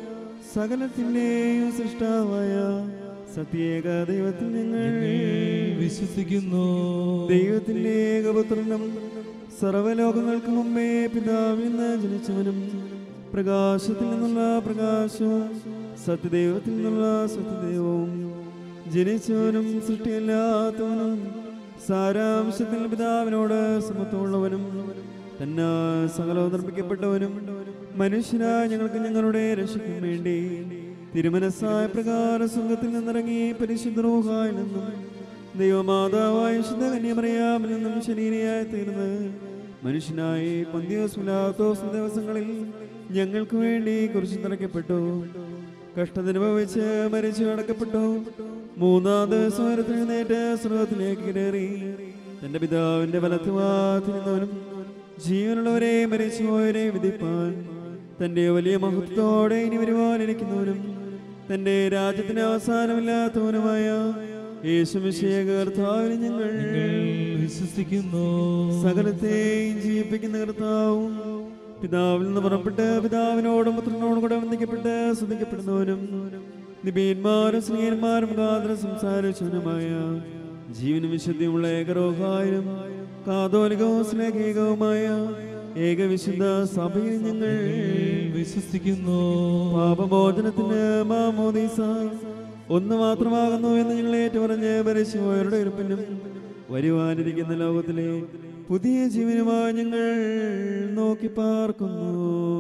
സകലത്തിന്റെയും സൃഷ്ടാവായ സത്യേക ദൈവത്തിൽ ഞങ്ങൾ വിശ്വസിക്കുന്നു ദൈവത്തിന്റെ ഏകപുത്രനും സർവലോകങ്ങൾക്ക് മുമ്പേ പിതാവിൽ നിന്ന് ജനിച്ചവനും പ്രകാശത്തിൽ നിന്നുള്ള പ്രകാശവും സത്യദൈവത്തിൽ നിന്നുള്ള സത്യദൈവവും ജനിച്ചവനും സൃഷ്ടിയല്ലാത്തവനും സാരാംശത്തിൽ പിതാവിനോട് സമത്വമുള്ളവനും തന്നെ സകലവും നിർമ്മിക്കപ്പെട്ടവനും മനുഷ്യനായ ഞങ്ങൾക്ക് ഞങ്ങളുടെ രക്ഷയ്ക്കും വേണ്ടി തിരുമനസ്സായ പ്രകാരം സ്വർഗത്തിൽ നിന്നിറങ്ങി പരിശുദ്ധ റൂഹായിൽ നിന്നും ദൈവമാതാവായ ശുദ്ധ കന്യമറിയാമിൽ നിന്നും ശരീരയായി തീർന്ന് മനുഷ്യനായി പന്തിയോസ് മിലാത്തോസ് ദിവസങ്ങളിൽ ഞങ്ങൾക്ക് വേണ്ടി കുറിച്ച് നിറയ്ക്കപ്പെട്ടു കഷ്ടതനുഭവിച്ച് മരിച്ചു അടക്കപ്പെട്ടു മൂന്നാം ദിവസം ഉയരത്തിനെഴുന്നേറ്റ് സ്വർഗത്തിലേക്ക് കയറി തന്റെ പിതാവിന്റെ വലത്തുവാതിരുന്നവനും ജീവനുള്ളവരെ മരിച്ചുപോയവരെ വിധിപ്പാൻ തന്റെ വലിയ മഹത്വത്തോടെ ഇനി വരുവാനിരിക്കുന്നവനും തന്റെ രാജ്യത്തിന് അവസാനമില്ലാത്തവനുമായ യേശുമിശിയ കർത്താവിന് ഞങ്ങൾ വിശ്വസിക്കുന്നു സകലത്തെയും ജീവിപ്പിക്കുന്ന കർത്താവും പിതാവിൽ നിന്ന് പുറപ്പെട്ട് പിതാവിനോടും പുത്രനോടും കൂടെ വന്ദിക്കപ്പെട്ട് സ്തുതിക്കപ്പെടുന്നവനും നിബീന്മാരും സ്നേഹന്മാരും മുഖാന്തരം സംസാരിച്ചവനുമായ ജീവനും വിശുദ്ധിയുമുള്ള ഏകരോഹായും കാതോലികവും സ്നേഹികവുമായ ഏകവിശുദ്ധ സഭയിൽ ഞങ്ങൾ വിശ്വസിക്കുന്നു പാപമോചനത്തിന് മാമോദീസ ഒന്ന് മാത്രമാകുന്നു എന്ന് ഞങ്ങൾ ഏറ്റുപറഞ്ഞ് മരിച്ചുപോയവരുടെ ഇരുപ്പിനും വരുവാനിരിക്കുന്ന ലോകത്തിലെ പുതിയ ജീവനുമായി ഞങ്ങൾ നോക്കി പാർക്കുന്നു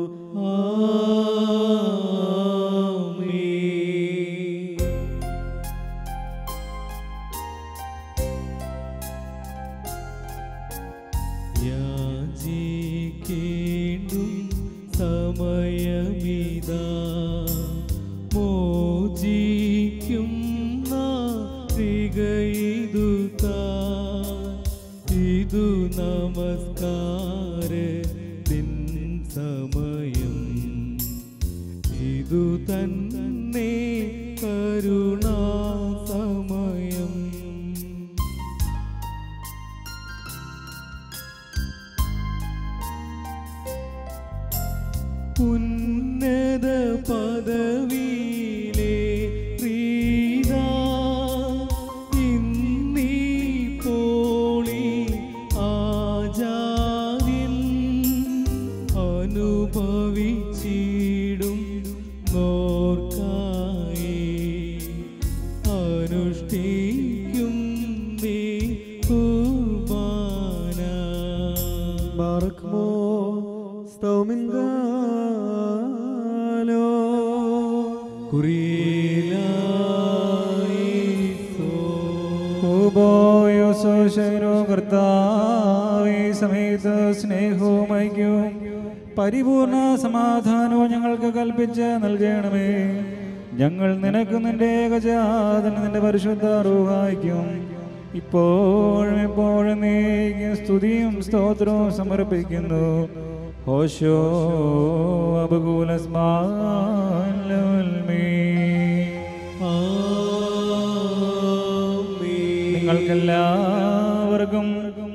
ആമീൻ. യാചിക്കേണ്ടും സമയമിതാ മോചിക്കും നാഴികയിതു താൻ. ഇതു നമസ്കാര തിൻ സമയം ഇതു തന്നെ കരുണാ സമയം ഉന്നത പദവിയിലെ പ്രീതാ ഇന്നീ പോളി ആചാര്യൻ അനുഭവിച്ചിടും നോർക്കായി അനുഷ്ഠിക്കും നീ കുർബാന ബാറക്കുമോ സ്തോമിൻകാലോ ഉപോയോശോശനോ കർത്താവേ സമയത്ത് സ്നേഹവും ഐക്യവും പരിപൂർണ സമാധാനവും ഞങ്ങൾക്ക് കൽപ്പിച്ച് നൽകണമേ ഞങ്ങൾ നിനക്ക് നിന്റെ ഏകജാതന് നിന്റെ പരിശുദ്ധ റൂഹായിക്കും ഇപ്പോഴും എപ്പോഴും നീക്കും സ്തുതിയും സ്തോത്രവും സമർപ്പിക്കുന്നു ഹോശോ നിങ്ങൾക്കെല്ലാവർക്കും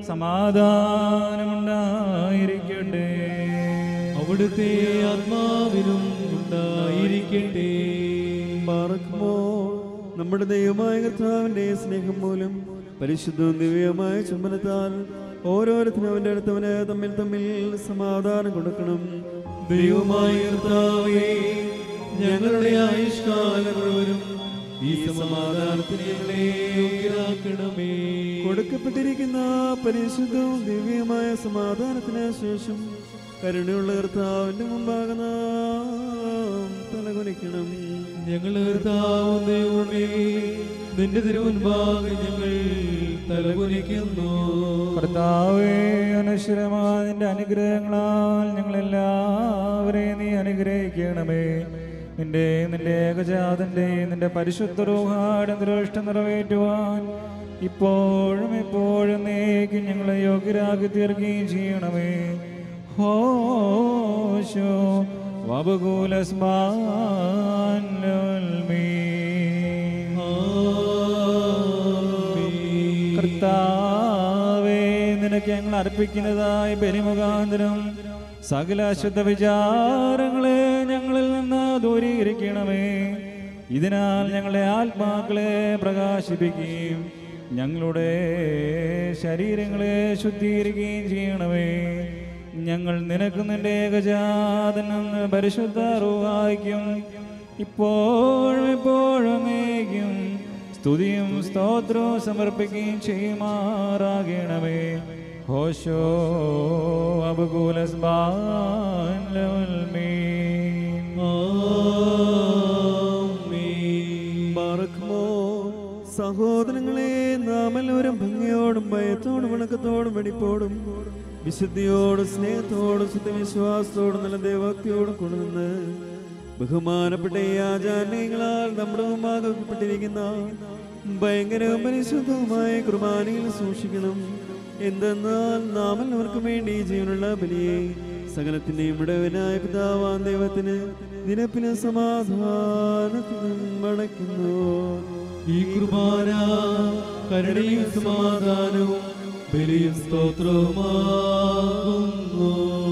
സമാധാനമുണ്ടായിരിക്കട്ടെ അവിടുത്തെ ആത്മാവിനും ഉണ്ടായിരിക്കട്ടെ ബാറക്കുമോ നമ്മുടെ ദൈവമായ കർത്താവിന്റെ സ്നേഹം മൂലം പരിശുദ്ധവും ദിവ്യമായ ചുംബനത്താൽ ഓരോരുത്തരും അവന്റെ അടുത്തവന് തമ്മിൽ തമ്മിൽ സമാധാനം കൊടുക്കണം ദൈവമായ കർത്താവേ ഞങ്ങളുടെ ആയുഷ്കാലം മുഴുവനും ഈ സമാധാനത്തിന് ഞങ്ങളെ യോഗ്യരാക്കണമേ കൊടുക്കപ്പെട്ടിരിക്കുന്ന പരിശുദ്ധവും ദിവ്യമായ സമാധാനത്തിന് ശേഷം കരുണയുള്ള കർത്താവിന്റെ മുമ്പാകെ നാം തലകുനിക്കണം ഞങ്ങൾ ദൈവമേ നിന്റെ തിരുമുൻപാകെ ഞങ്ങൾ തലകുനിക്കുന്നു കർത്താവേ അനശ്വരമായ നിന്റെ അനുഗ്രഹങ്ങളാൽ ഞങ്ങളെല്ലാവരെയും നീ അനുഗ്രഹിക്കണമേ നിന്റെ നിന്റെ ഏകജാതന്റെ നിന്റെ പരിശുദ്ധ റൂഹാട് ദൃഷ്ടം നിറവേറ്റുവാൻ ഇപ്പോഴും എപ്പോഴും നീക്കും ഞങ്ങളെ യോഗ്യരാക്കി തീർക്കുകയും ചെയ്യണമേ ഹോശോ കർത്താവേ നിനക്ക് ഞങ്ങൾ അർപ്പിക്കുന്നതായ ബലിമുഖാന്തരം സകല അശുദ്ധ വിചാരങ്ങളെ ഞങ്ങളിൽ നിന്ന് ദൂരീകരിക്കണമേ ഇതിനാൽ ഞങ്ങളെ ആത്മാക്കളെ പ്രകാശിപ്പിക്കുകയും ഞങ്ങളുടെ ശരീരങ്ങളെ ശുദ്ധീകരിക്കുകയും ചെയ്യണമേ ഞങ്ങൾ നിനക്ക് നിന്റെ ഏകജാതനെന്ന് പരിശുദ്ധ റൂഹായിക്കും ഇപ്പോഴും എപ്പോഴും നീക്കും സ്തുതിയും സ്തോത്രവും സമർപ്പിക്കുകയും ചെയ്യുമാറാകണമേ ഹോശോ ബാറക്മോ സഹോദരങ്ങളെ നാം എല്ലാവരും ഭംഗിയോടും ഭയത്തോടും വണക്കത്തോടും വെടിപ്പോടും വിശുദ്ധിയോടും സ്നേഹത്തോടും സത്യവിശ്വാസത്തോടും നല്ല ദൈവഭക്തിയോടും കൊണ്ടുവന്ന് ബഹുമാനപ്പെട്ട ഈ ആചാര്യങ്ങളാൽ നമ്മുടെ മുമ്പാകപ്പെട്ടിരിക്കുന്ന ഭയങ്കരവും പരിശുദ്ധവുമായ കുർബാനയിൽ സൂക്ഷിക്കണം എന്തെന്നാൽ നാം എല്ലാവർക്കും വേണ്ടി ജീവനുള്ള ബലിയെ സകലത്തിന്റെയും ഇടവനായ പിതാവാൻ ദൈവത്തിന് ദിനപ്പിന് സമാധാനത്തിനും മടക്കുന്നു ഈ കുർബാന കരുണയും സമാധാനവും ബലിയും സ്തോത്രവുമാകുന്നു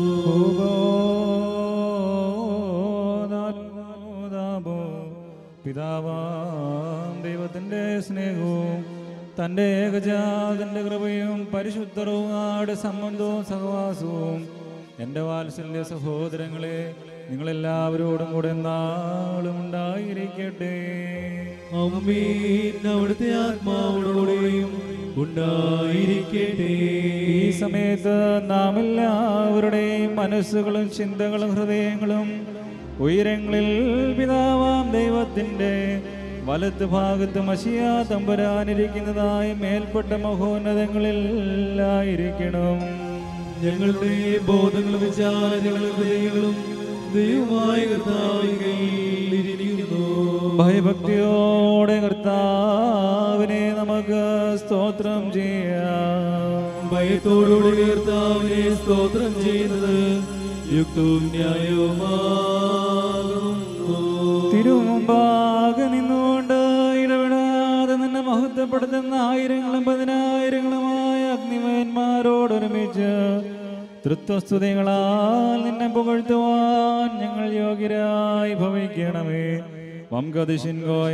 പിതാവാം ദൈവത്തിന്റെ സ്നേഹവും തന്റെ ഏകജാതന്റെ കൃപയും പരിശുദ്ധവും ആട് സംബന്ധവും സഹവാസവും എൻ്റെ വാത്സല്യ സഹോദരങ്ങളെ നിങ്ങളെല്ലാവരോടും കൂടെ നാളും ഉണ്ടായിരിക്കട്ടെ അമ്മീൻ അവിടുത്തെ ആത്മാവോടുകൂടെയും ഉണ്ടായിരിക്കട്ടെ ഈ സമയത്ത് നാം എല്ലാവരുടെയും മനസ്സുകളും ചിന്തകളും ഹൃദയങ്ങളും ഉയരങ്ങളിൽ പിതാവാം ദൈവത്തിന്റെ വലത്ത് ഭാഗത്ത് മഷിയ തമ്പുരാനിരിക്കുന്നതായ മേൽപ്പെട്ട മഹോന്നതങ്ങളിലായിരിക്കണം ഞങ്ങളുടെ ബോധങ്ങളും വിചാരങ്ങളും ഹൃദയങ്ങളും ദൈവമായ കർത്താവിരിക്കുന്നു ഭയഭക്തിയോടെ കർത്താവിനെ നമുക്ക് സ്തോത്രം ചെയ്യാം ഭയത്തോടുകൂടി കർത്താവിനെ സ്തോത്രം ചെയ്യുന്നത് യുക്തവും ന്യായവുമാകുന്നു തിരുമുമ്പാകെ നിന്നുകൊണ്ട് ഇടപെടാതെ നിന്നെ മഹത്വപ്പെടുത്തുന്ന ആയിരങ്ങളും പതിനായിരങ്ങളുമായ അഗ്നിമയന്മാരോടൊരുമിച്ച് തൃത്വസ്തുതികളാൽ നിന്നെ പുകഴ്ത്തുവാൻ ഞങ്ങൾ യോഗ്യരായി ഭവിക്കണമേ വംകദിശിൻ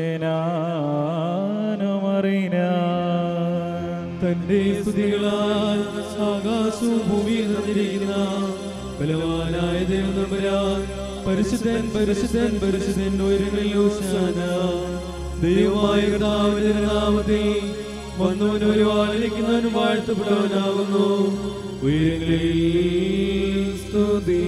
ഗോയനാനുമറിയാൻ തന്റെ സ്തുതികളാൽ ആകാശവും ഭൂമിയും നിറഞ്ഞിരിക്കുന്ന ബലവാനായ ദൈവം നമ്പരാൻ പരിശുദ്ധൻ പരിശുദ്ധൻ പരിശുദ്ധൻ ഉയരങ്ങളിൽ ഊശാന ദൈവമായ കർത്താവിന്റെ നാമത്തിൽ വന്നവനും ഒരുവാനിരിക്കുന്നവനും വാഴ്ത്തപ്പെട്ടവനാകുന്നു ഉയരങ്ങളിൽ സ്തുതി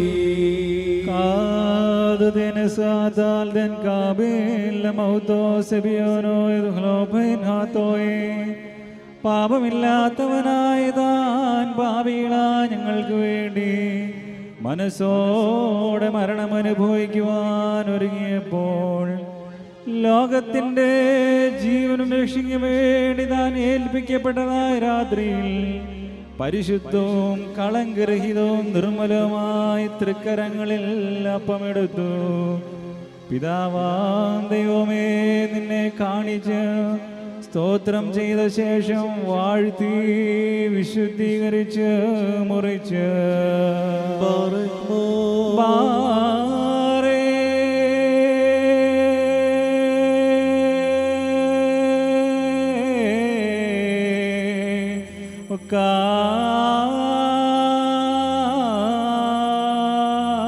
കാതുതിന് സാതാൽ ദൻ കാബേൽ മൗതോ സെബിയോനോ യദ്ഹ്ലോബൈൻ ഹാത്തോയെ പാപമില്ലാത്തവനായ താൻ പാപികള ഞങ്ങൾക്ക് വേണ്ടി മനസ്സോടെ മരണം അനുഭവിക്കുവാൻ ഒരുങ്ങിയപ്പോൾ ലോകത്തിന്റെ ജീവനും രക്ഷിക്ക് വേണ്ടി താൻ ഏൽപ്പിക്കപ്പെട്ടതായ രാത്രിയിൽ പരിശുദ്ധവും കളങ്കരഹിതവും നിർമ്മലവുമായി തൃക്കരങ്ങളിൽ അപ്പമെടുത്തു പിതാവാം ദൈവമേ നിന്നെ കാണിച്ച് സ്തോത്രം ചെയ്ത ശേഷം വാഴ്ത്തി വിശുദ്ധീകരിച്ച് മുറിച്ച് ബാറക്മോ ബാറേ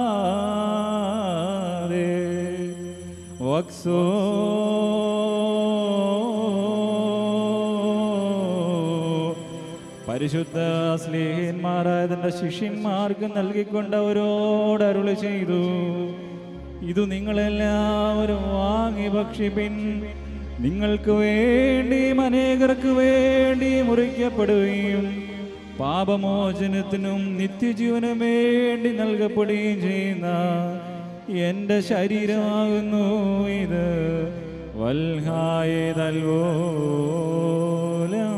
وكسو പരിശുദ്ധ സ്നേഹന്മാരായതിൻ്റെ ശിഷ്യന്മാർക്ക് നൽകിക്കൊണ്ട് അവരോട് അരുളി ചെയ്തു ഇത് നിങ്ങളെല്ലാവരും വാങ്ങി ഭക്ഷിപ്പിൻ നിങ്ങൾക്ക് വേണ്ടിയും അനേകർക്ക് വേണ്ടി മുറിക്കപ്പെടുകയും പാപമോചനത്തിനും നിത്യജീവനും വേണ്ടി നൽകപ്പെടുകയും ചെയ്യുന്ന എൻ്റെ ശരീരമാകുന്നു ഇത് വൽഹായതൽവോലം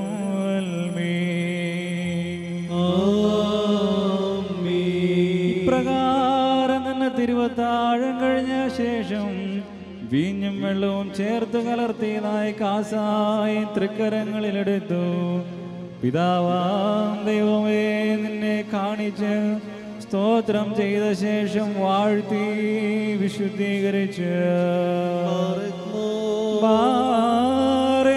ഇപ്രകാരം തന്നെ തിരുവത്താഴം കഴിഞ്ഞ ശേഷം വീഞ്ഞും വെള്ളവും ചേർത്ത് കലർത്തിയതായി കാസായി തൃക്കരങ്ങളിലെടുത്തു പിതാവാം ദൈവമേ നിന്നെ കാണിച്ച് സ്തോത്രം ചെയ്ത ശേഷം വാഴ്ത്തി വിശുദ്ധീകരിച്ച് ബാറേ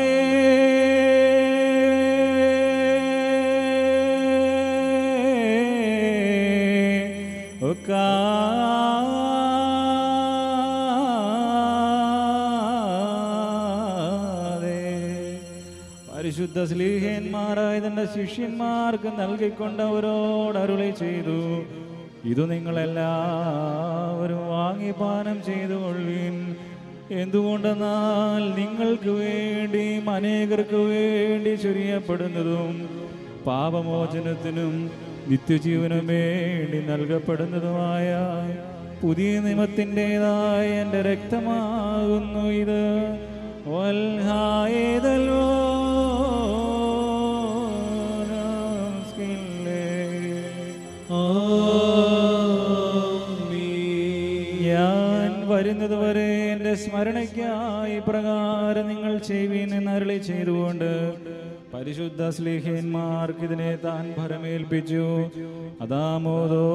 ഒക്കാതെ പരിശുദ്ധ സ്ലീഹന്മാരായ തന്റെ ശിഷ്യന്മാർക്ക് നൽകിക്കൊണ്ട് അവരോട് അരുളി ചെയ്തു ഇത് നിങ്ങളെല്ലാവരും വാങ്ങി പാനം ചെയ്തു കൊള്ളുവിൻ എന്തുകൊണ്ടെന്നാൽ നിങ്ങൾക്ക് വേണ്ടിയും അനേകർക്ക് വേണ്ടി ചൊരിയപ്പെടുന്നതും പാപമോചനത്തിനും നിത്യജീവനും വേണ്ടി നൽകപ്പെടുന്നതുമായ പുതിയ നിയമത്തിൻ്റെതായ എൻ്റെ രക്തമാകുന്നു ഇത് വൽഹായതല്ലോ ഞാൻ വരുന്നതുവരെ എൻ്റെ സ്മരണയ്ക്കായി പ്രകാരം നിങ്ങൾ ചെയ്യുവീൻ എന്നരുളി ചെയ്തുകൊണ്ട് പരിശുദ്ധ സ്ലേഹന്മാർക്ക് ഇതിനെ താൻ ഭരമേൽപ്പിച്ചു അതാമോദോ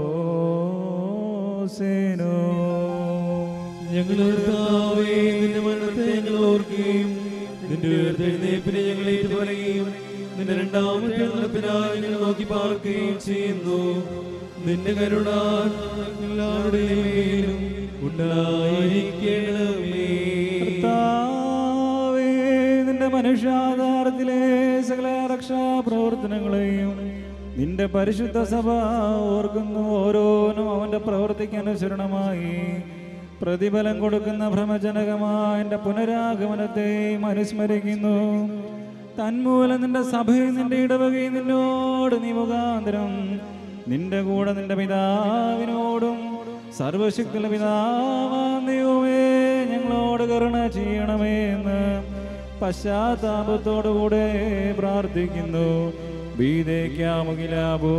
സേനോ ഞങ്ങൾ കർത്താവേ, നിന്റെ മരണത്തെ ഞങ്ങൾ ഓർക്കുകയും നിന്റെ ഉയർത്തെഴുന്നേൽപ്പിനെ ഞങ്ങൾ ഏറ്റുപറയുകയും നിന്റെ രണ്ടാമത്തെ നടപ്പിനായി ഞങ്ങൾ നോക്കി പാർക്കുകയും ചെയ്യുന്നു നിന്റെ കരുണ എല്ലാവരുടെയും മേലും ഉണ്ടായിരിക്കണമേ കർത്താവേ, നിന്റെ മനുഷ്യാധാരത്തിലെ സകല രക്ഷാ പ്രവർത്തനങ്ങളെയും നിന്റെ പരിശുദ്ധ സഭ ഓർക്കുന്നു ഓരോന്നും അവന്റെ പ്രവൃത്തിക്ക് അനുസരണമായി പ്രതിഫലം കൊടുക്കുന്ന ഭ്രമജനകമായ എൻ്റെ പുനരാഗമനത്തെയും അനുസ്മരിക്കുന്നു തന്മൂലം നിന്റെ സഭയും നിന്റെ ഇടവകയും നിന്നോട് നീ മുഖാന്തരം നിന്റെ കൂടെ നിന്റെ പിതാവിനോടും സർവശക്തിയുള്ള പിതാവാം ദൈവമേ ഞങ്ങളോട് കരുണ ചെയ്യണമേ എന്ന് പശ്ചാത്താപത്തോടുകൂടെ പ്രാർത്ഥിക്കുന്നു ബീതേക്കാമുകിലാബോ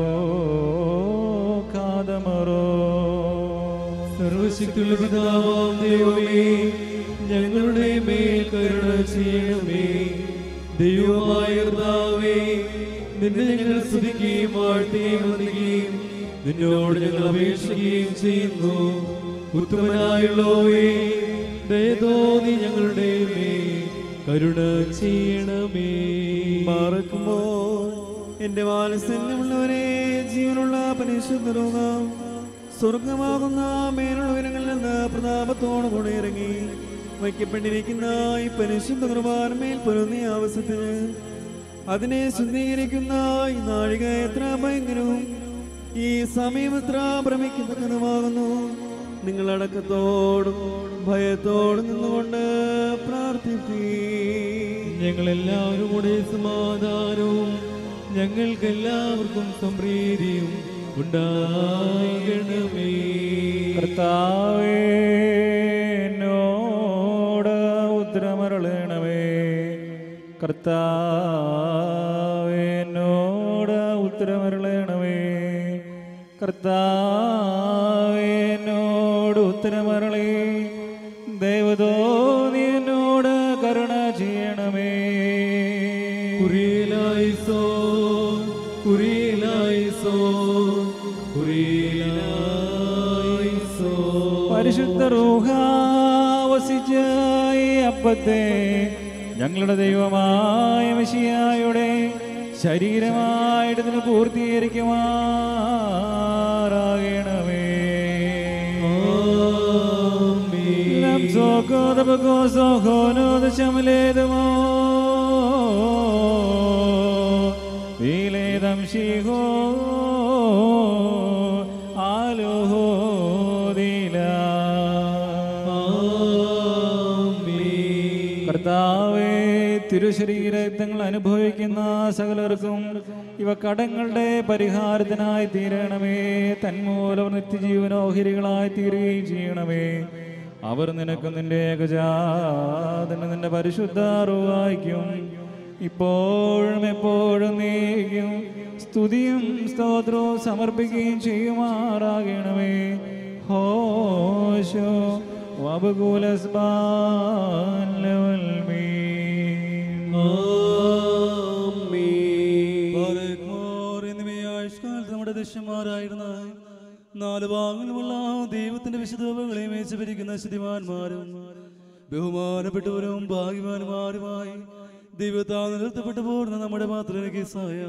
കാതമറോ സർവശക്തിയുള്ള പിതാവാം ദൈവമേ ഞങ്ങളുടെ മേൽ കരുണ ചെയ്യണമേ ദൈവമായ കർത്താവേ നിന്നെ ഞങ്ങൾ സ്തുതിക്കുകയും വാഴ്ത്തുകയും വന്ദിക്കുകയും നിന്നോട് ഞങ്ങൾ അപേക്ഷിക്കുകയും ചെയ്യുന്നു ഉത്തമനായുള്ളവേ ദയതോന്നി ഞങ്ങളുടെ മേൽ കരുണ ചെയ്യണമേ പാർക്കുമ്പോൾ എന്റെ വാത്സല്യമുള്ളവരെ ജീവനുള്ള പരിശുദ്ധരോഗം സ്വർഗമാകുന്ന മേലുള്ള ഉയരങ്ങളിൽ നിന്ന് പ്രതാപത്തോടു കൂടെ ഇറങ്ങി വയ്ക്കപ്പെട്ടിരിക്കുന്ന ഈ പരിശുദ്ധ കുർബാനമേൽ പൊരുന്നിയ ആവശ്യത്തിന് അതിനെ ശുദ്ധീകരിക്കുന്ന ഈ നാഴിക എത്ര ഭയങ്കരവും ഈ സമയം എത്ര ഭ്രമിക്കുന്നതുമാകുന്നു നിങ്ങളടക്കത്തോടും ഭയത്തോടും നിന്നുകൊണ്ട് പ്രാർത്ഥിപ്പീ ഞങ്ങളെല്ലാവരും കൂടെ സമാധാനവും ഞങ്ങൾക്കെല്ലാവർക്കും സംപ്രീതിയും ഉണ്ടാകണമേ കർത്താവേ എന്നോട് ഉത്തരമരളണമേ കർത്താവേ എന്നോട് ഉത്തരമരളണമേ കർത്താവേ എന്നോട് ഉത്തരമരളേ ദൈവതോ നീ എന്നോട് കരുണ ചെയ്യണമേ കുറിയിലായിസോ കുറിയിലായിസോ കുറിയിലായിസോ പരിശുദ്ധ റൂഹ വസിച്ച ഈ അപ്പത്തെ ഞങ്ങളുടെ ദൈവമായ മെഷിയായുടെ ശരീരമായിട്ട് ഇതിന് പൂർത്തീകരിക്കുമാറാകണമേ ലം സോക്കോ തപകോ സോഹോനോ ദശമലേതുമോ നംശിഹോ കർത്താവേ തിരുശരീരങ്ങൾ അനുഭവിക്കുന്ന സകലർക്കും ഇവ കടങ്ങളുടെ പരിഹാരത്തിനായി തീരണമേ തന്മൂലം നിത്യജീവനോഹരികളായി തീരുകയും ചെയ്യണമേ അവർ നിനക്ക് നിന്റെ ഏകജാതന് നിന്റെ പരിശുദ്ധ അറിവായിക്കും ഇപ്പോഴും എപ്പോഴും നീക്കും സ്തുതിയും സ്തോത്രവും സമർപ്പിക്കുകയും ചെയ്യുമാറാകണമേ ഹോശോ വബകുലസ്ബാൻ ലവൽ ബാരക്മോർ എന്നിവ ഈ ആയുഷ്കാലത്ത് നമ്മുടെ ദൃശ്യന്മാരായിരുന്ന നാല് ഭാഗങ്ങളുമുള്ള ദൈവത്തിന്റെ വിശുദ്ധകളെ മേച്ചുപിരിക്കുന്ന ശുദ്ധിമാന്മാരും ബഹുമാനപ്പെട്ടവരും ഭാഗ്യവാന്മാരുമായി ദൈവത്താൽ നിലനിർത്തപ്പെട്ടു പോകുന്ന നമ്മുടെ മാത്രനിക്ക് സഹായ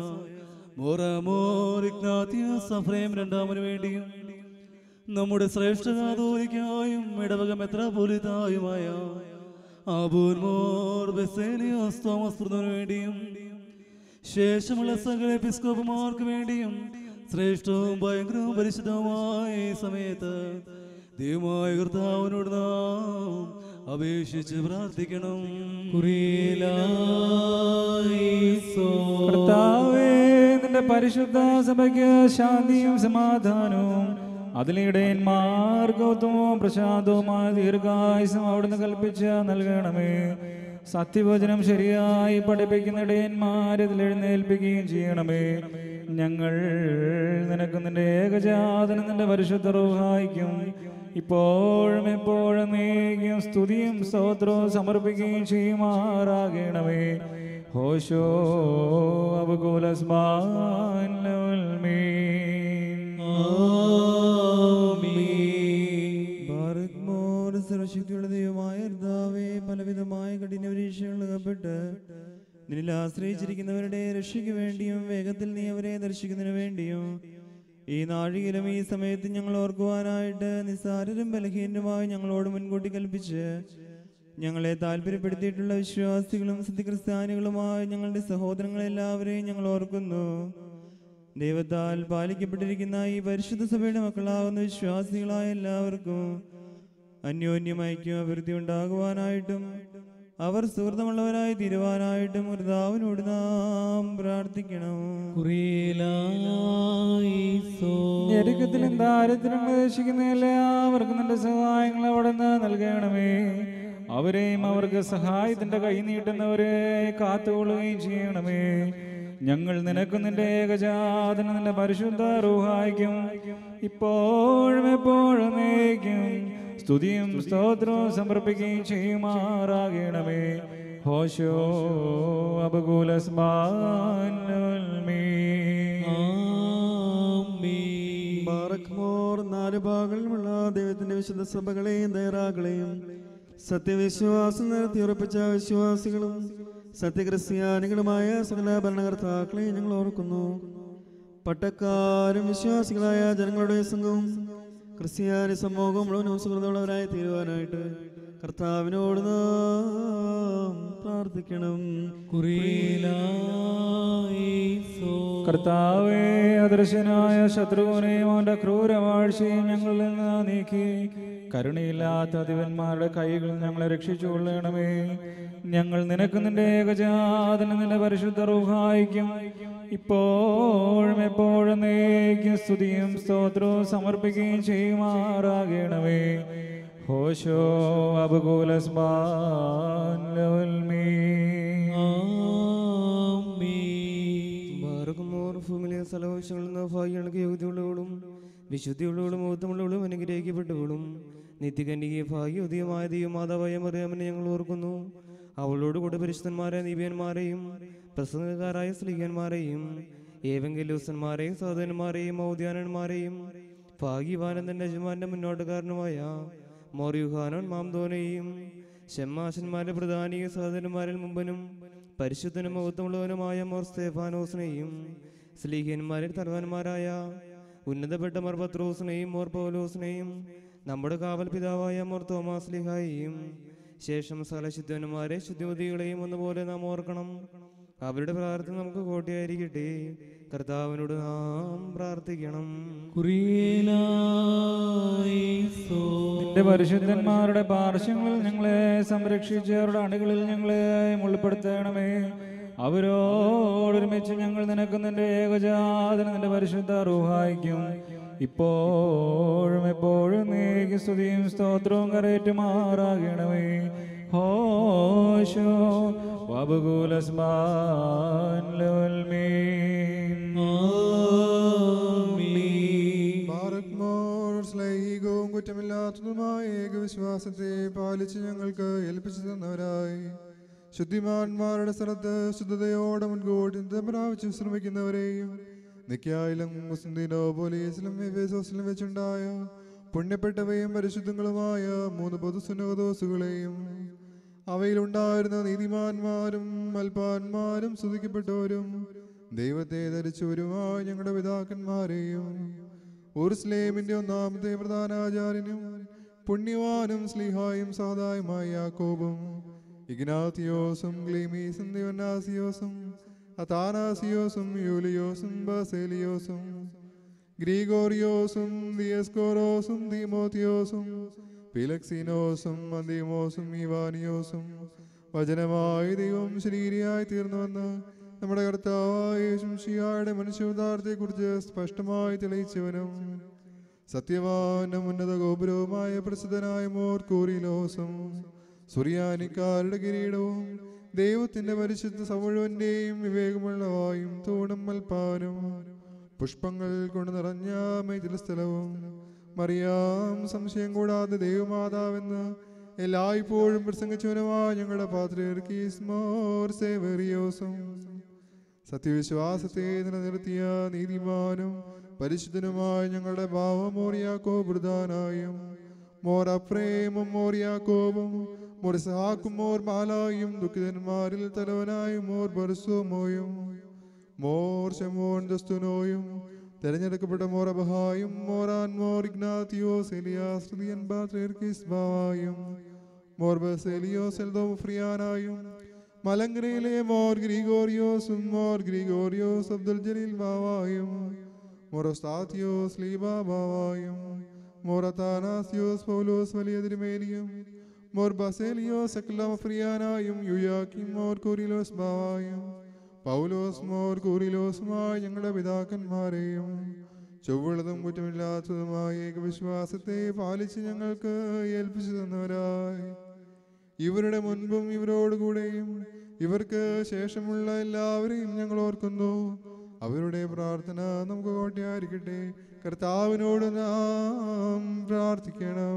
സഫ്രയും രണ്ടാമന് വേണ്ടിയും നമ്മുടെ ശ്രേഷ്ഠ കാതോലിക്കായും ഇടവക മെത്രാപോലിത്തായുമായ ആബൂർമോർ ബെസേലിയോസ് തോമസ് പ്രഥമന് വേണ്ടിയും ശേഷമുള്ള സകല എപ്പിസ്കോപ്പുമാർക്ക് വേണ്ടിയും ശ്രേഷ്ഠവും ഭയങ്കരവും പരിശുദ്ധവുമായ ഈ സമയത്ത് ദൈവമായ കർത്താവിനോട് നാം അപേക്ഷിച്ച് പ്രാർത്ഥിക്കണം കർത്താവേ നിന്റെ പരിശുദ്ധ സഭയ്ക്ക് ശാന്തിയും സമാധാനവും അതിലിടയന്മാർ ഗൗതമവും പ്രശാന്തവുമായ ദീർഘായുസം അവിടുന്ന് കൽപ്പിച്ച് നൽകണമേ സത്യവചനം ശരിയായി പഠിപ്പിക്കുന്ന ഇടയന്മാരെ ഇതിൽ എഴുന്നേൽപ്പിക്കുകയും ചെയ്യണമേ ഞങ്ങൾ നിനക്ക് നിന്റെ ഏകജാതനം നിന്റെ പരിശുദ്ധ റൂഹായിക്കും ഇപ്പോഴും എപ്പോഴും നീക്കും സ്തുതിയും സ്തോത്രവും സമർപ്പിക്കുകയും ചെയ്യുമാറാകണമേ ഹോശോ അബകുലസ്മാൻ ബാറക്മോർ സർവശക്തിയുള്ള ദൈവമായ കർത്താവേ പലവിധമായ കഠിന പരീക്ഷകളിൽ അകപ്പെട്ട് നിന്നിൽ ആശ്രയിച്ചിരിക്കുന്നവരുടെ രക്ഷയ്ക്ക് വേണ്ടിയും വേഗത്തിൽ നീ അവരെ ദർശിക്കുന്നതിന് വേണ്ടിയും ഈ നാഴികയിലും ഈ സമയത്ത് ഞങ്ങൾ ഓർക്കുവാനായിട്ട് നിസ്സാരരും ബലഹീനരുമായി ഞങ്ങളോട് മുൻകൂട്ടി കൽപ്പിച്ച് ഞങ്ങളെ താല്പര്യപ്പെടുത്തിയിട്ടുള്ള വിശ്വാസികളും സത്യക്രിസ്ത്യാനികളുമായ ഞങ്ങളുടെ സഹോദരങ്ങളെല്ലാവരെയും ഞങ്ങൾ ഓർക്കുന്നു ദൈവത്താൽ പാലിക്കപ്പെട്ടിരിക്കുന്ന ഈ പരിശുദ്ധ സഭയുടെ മക്കളാകുന്ന വിശ്വാസികളായ എല്ലാവർക്കും അന്യോന്യം ഐക്യം അഭിവൃദ്ധി ഉണ്ടാകുവാനായിട്ടും അവർ സുഹൃത്തമുള്ളവരായി തീരുവാനായിട്ടും കർത്താവിനോട് നാം പ്രാർത്ഥിക്കണം ഞെരുക്കത്തിലും ദാരിദ്ര്യം പ്രവേശിക്കുന്ന എല്ലാവർക്കും നിന്റെ സഹായങ്ങൾ അവിടെ നിന്ന് നൽകണമേ അവരെയും അവർക്ക് സഹായത്തിന്റെ കൈ നീട്ടുന്നവരെ കാത്തുകൊള്ളുകയും ചെയ്യണമേ ഞങ്ങൾ നിനക്ക് നിന്റെ ഏകജാതന നിന്റെ പരിശുദ്ധ റൂഹായിക്കും ഇപ്പോഴും എപ്പോഴും നീക്കും സ്തുതിയും സ്തോത്രവും സമർപ്പിക്കുകയും ചെയ്യുമാറാകണമേ ഹോശോ അബകുലസ്മാൻ ബാറക്മോർ നാല് ഭാഗങ്ങളുമുള്ള ദൈവത്തിന്റെ വിശുദ്ധ സഭകളെയും ദയറാകളെയും സത്യവിശ്വാസം നിർത്തി ഉറപ്പിച്ച വിശ്വാസികളും സത്യക്രിസ്ത്യാനികളുമായ സകല ഭരണകർത്താക്കളെയും ഞങ്ങൾ ഓർക്കുന്നു പട്ടക്കാരും വിശ്വാസികളായ ജനങ്ങളുടെ സംഘവും ക്രിസ്ത്യാനി സമൂഹവും മുഴുവനും സുഹൃത്തുള്ളവരായി തീരുവാനായിട്ട് കർത്താവിനോട് നാം പ്രാർത്ഥിക്കണം കർത്താവേ അദൃശ്യനായ ശത്രുവിനെയും അവന്റെ ക്രൂരവാഴ്ചയും ഞങ്ങളിൽ നിന്ന് നീക്കി കരുണയില്ലാത്ത അതിവന്മാരുടെ കൈകൾ ഞങ്ങളെ രക്ഷിച്ചുകൊള്ളണമേ ഞങ്ങൾ നിനക്ക് നിന്റെ ഏകജാതന നിന്റെ പരിശുദ്ധ റൂഹായിക്കും ഇപ്പോഴും എപ്പോഴും നീക്കും സ്തുതിയും സ്തോത്രവും സമർപ്പിക്കുകയും ചെയ്യുമാറാകണമേ ഹോശോ അബുകൂലസ്മാൻ മാർഗമോർ ഭൂമിയിലെ സ്ഥലവശങ്ങളിൽ നിന്ന് ഭാഗ്യങ്ങൾക്ക് യോഗ്യതയുള്ളവളും വിശുദ്ധിയുള്ളവളും മഹത്വമുള്ളവളും അനുഗ്രഹിക്കപ്പെട്ടവളും നിത്യകന്യകയെ ഭാഗ്യോദയമായ ദൈവമാതാവായ മറിയാമനെ ഞങ്ങൾ ഓർക്കുന്നു അവളോട് കൂടെ പരിശുദ്ധന്മാരായ നീപിയന്മാരെയും പ്രസംഗക്കാരായ സ്ത്രീകന്മാരെയും ഏവെങ്കിലൂസന്മാരെയും സഹോദരന്മാരെയും ഔദ്യാനന്മാരെയും ഭാഗ്യവാനന്ദന്റെ യജമാന്റെ മുന്നോട്ടുകാരനുമായ മോറിയുഹാനോൻ മാംദോനെയും ഷെമ്മാശന്മാരുടെ പ്രധാനിയും സഹോദരന്മാരിൽ മുമ്പനും പരിശുദ്ധനും മഹത്വമുള്ളവനുമായ മോർ സ്തേഫാനോസിനെയും സ്ലീഹന്മാരിൽ തലവന്മാരായ ഉന്നതപ്പെട്ട മോർ പത്രോസിനെയും മോർ പൗലോസിനെയും നമ്മുടെ കാവൽ പിതാവായ മോർ തോമാസ് ലിഹായെയും ശേഷം സകല ശുദ്ധന്മാരെ ശുദ്ധിമതികളെയും ഒന്നുപോലെ നാം ഓർക്കണം അവരുടെ പ്രാർത്ഥന നമുക്ക് കോട്ടയായിരിക്കട്ടെ കർത്താവിനോട് നാം പ്രാർത്ഥിക്കണം നിന്റെ പരിശുദ്ധന്മാരുടെ പാർശ്വങ്ങളിൽ ഞങ്ങളെ സംരക്ഷിച്ച് അവരുടെ അണികളിൽ ഞങ്ങളെ ഉൾപ്പെടുത്തണമേ അവരോടൊരുമിച്ച് ഞങ്ങൾ നിനക്ക് നിന്റെ ഏകജാതന നിന്റെ പരിശുദ്ധ റൂഹായിക്കും ഇപ്പോഴും എപ്പോഴും നീക്ക് സ്തുതിയും സ്തോത്രവും കരേറ്റുമാറാകണമേ ഹോശോ വബുകൂലസ്മാൻ ബാറക്മോർ സ്ലൈഹികവും കുറ്റമില്ലാത്തതുമായ ഏകവിശ്വാസത്തെ പാലിച്ച് ഞങ്ങൾക്ക് ഏൽപ്പിച്ചു തന്നവരായി ശുദ്ധിമാന്മാരുടെ സ്ഥലത്ത് ശുദ്ധതയോടെ മുൻകൂട്ടി നിത്യം പ്രാപിച്ച് ശ്രമിക്കുന്നവരെയും നിക്കായാലും മുസ്ലിനോ പോലീസിലും എഫേസോസിലും വെച്ചുണ്ടായ പുണ്യപ്പെട്ടവയും പരിശുദ്ധങ്ങളുമായ മൂന്ന് പൊതുസുനോദോസുകളെയും അവയിലുണ്ടായിരുന്ന നീതിമാന്മാരും അൽപാന്മാരും സ്തുതിക്കപ്പെട്ടവരും ദൈവത്തെ ധരിച്ചവരുമായ ഞങ്ങളുടെ പിതാക്കന്മാരെയും ഉർസ്ലേമിന്റെ ഒന്നാമത്തെ പ്രധാനാചാര്യനും പുണ്യവാനും സ്ലിഹായും സഹതായുമായ യാക്കോബും ഇഗ്നാത്തിയോസും ഗ്ലീമീസും ദിവനാസിയോസും അതാനാസിയോസും യൂലിയോസും ബസേലിയോസും ഗ്രീഗോറിയോസും ദിയസ്കോറോസും തീമോത്തിയോസും പിലക്സിനോസും അന്തിമോസും ഇവാനിയോസും വചനമായി ദൈവം ശരീരിയായി തീർന്നുവെന്ന് നമ്മുടെ കർത്താവായ യേശുശിയായുടെ മനുഷ്യോദാരത്തെക്കുറിച്ച് സ്പഷ്ടമായി തെളിയിച്ചവനും സത്യവാനും ഉന്നത ഗോപുരവുമായ പ്രസിദ്ധനായ മോർ കൂറിലോസും സുറിയാനിക്കാരുടെ കിരീടവും ദൈവത്തിന്റെ പരിശുദ്ധ സമുഴുവന്റെയും വിവേകമുള്ള വായും തൂണും മൽപ്പാനും പുഷ്പങ്ങൾ കൊണ്ട് നിറഞ്ഞ മൈതില സ്ഥലവും മറിയാം സംശയം കൂടാതെ ദൈവമാതാവെന്ന് എല്ലായ്പ്പോഴും പ്രസംഗിച്ചവനുമായ ഞങ്ങളുടെ പാത്രീർക്കീസ്മോർ സേവറിയോസും സത്യവിശ്വാസത്തെ നിലനിർത്തിയ നീതിമാനും പരിശുദ്ധനുമായ ഞങ്ങളുടെ ഭാവമോറിയാക്കോ പ്രധാനായും മോർ അപ്രേമും മോറിയാക്കോവും മോർ സഹാക്കും മോർ മാലായും ദുഃഖിതന്മാരിൽ തലവനായും മോർ ബർസോമോയും മോർ ശമോൻ ദസ്തുനോയും തെരഞ്ഞെടുക്കപ്പെട്ട മോർ അബഹായും മോറാൻ മോർ ഇഗ്നാത്തിയോസ് എലിയാസ് ഹൃദിയൻ ബാത്രീർക്കിസ്ബായും മോർ ബസേലിയോസ് എൽദോ ഫ്രിയാനായും മലങ്കരയിലെ മോർ ഗ്രിഗോറിയോസും മോർ ഗ്രിഗോറിയോസ് അബ്ദുൽ ജലീൽ ബാവായും മൊറോസ്താത്തിയോസ് ലീബ ബാവായും മൊറത്താനാസിയോസ് പൗലോസ് വലിയ തിരുമേനിയും മോർ ബസേലിയോസ് അക്ലാം ഫ്രിയാനായും യുയാക്കിം മോർ കുരിലോസ് ബാവായും പൗലോസ് മോർ കുരിലോസുമായ ഞങ്ങളുടെ പിതാക്കന്മാരെയും ചൊവ്വുള്ളതും കുറ്റമില്ലാത്തതുമായ ഏകവിശ്വാസത്തെ പാലിച്ച് ഞങ്ങൾക്ക് ഏൽപ്പിച്ചു തന്നവരായി ഇവരുടെ മുൻപും ഇവരോടുകൂടെയും ഇവർക്ക് ശേഷമുള്ള എല്ലാവരെയും ഞങ്ങൾ ഓർക്കുന്നു അവരുടെ പ്രാർത്ഥന നമുക്ക് കോട്ടയായിരിക്കട്ടെ കർത്താവിനോട് നാം പ്രാർത്ഥിക്കണം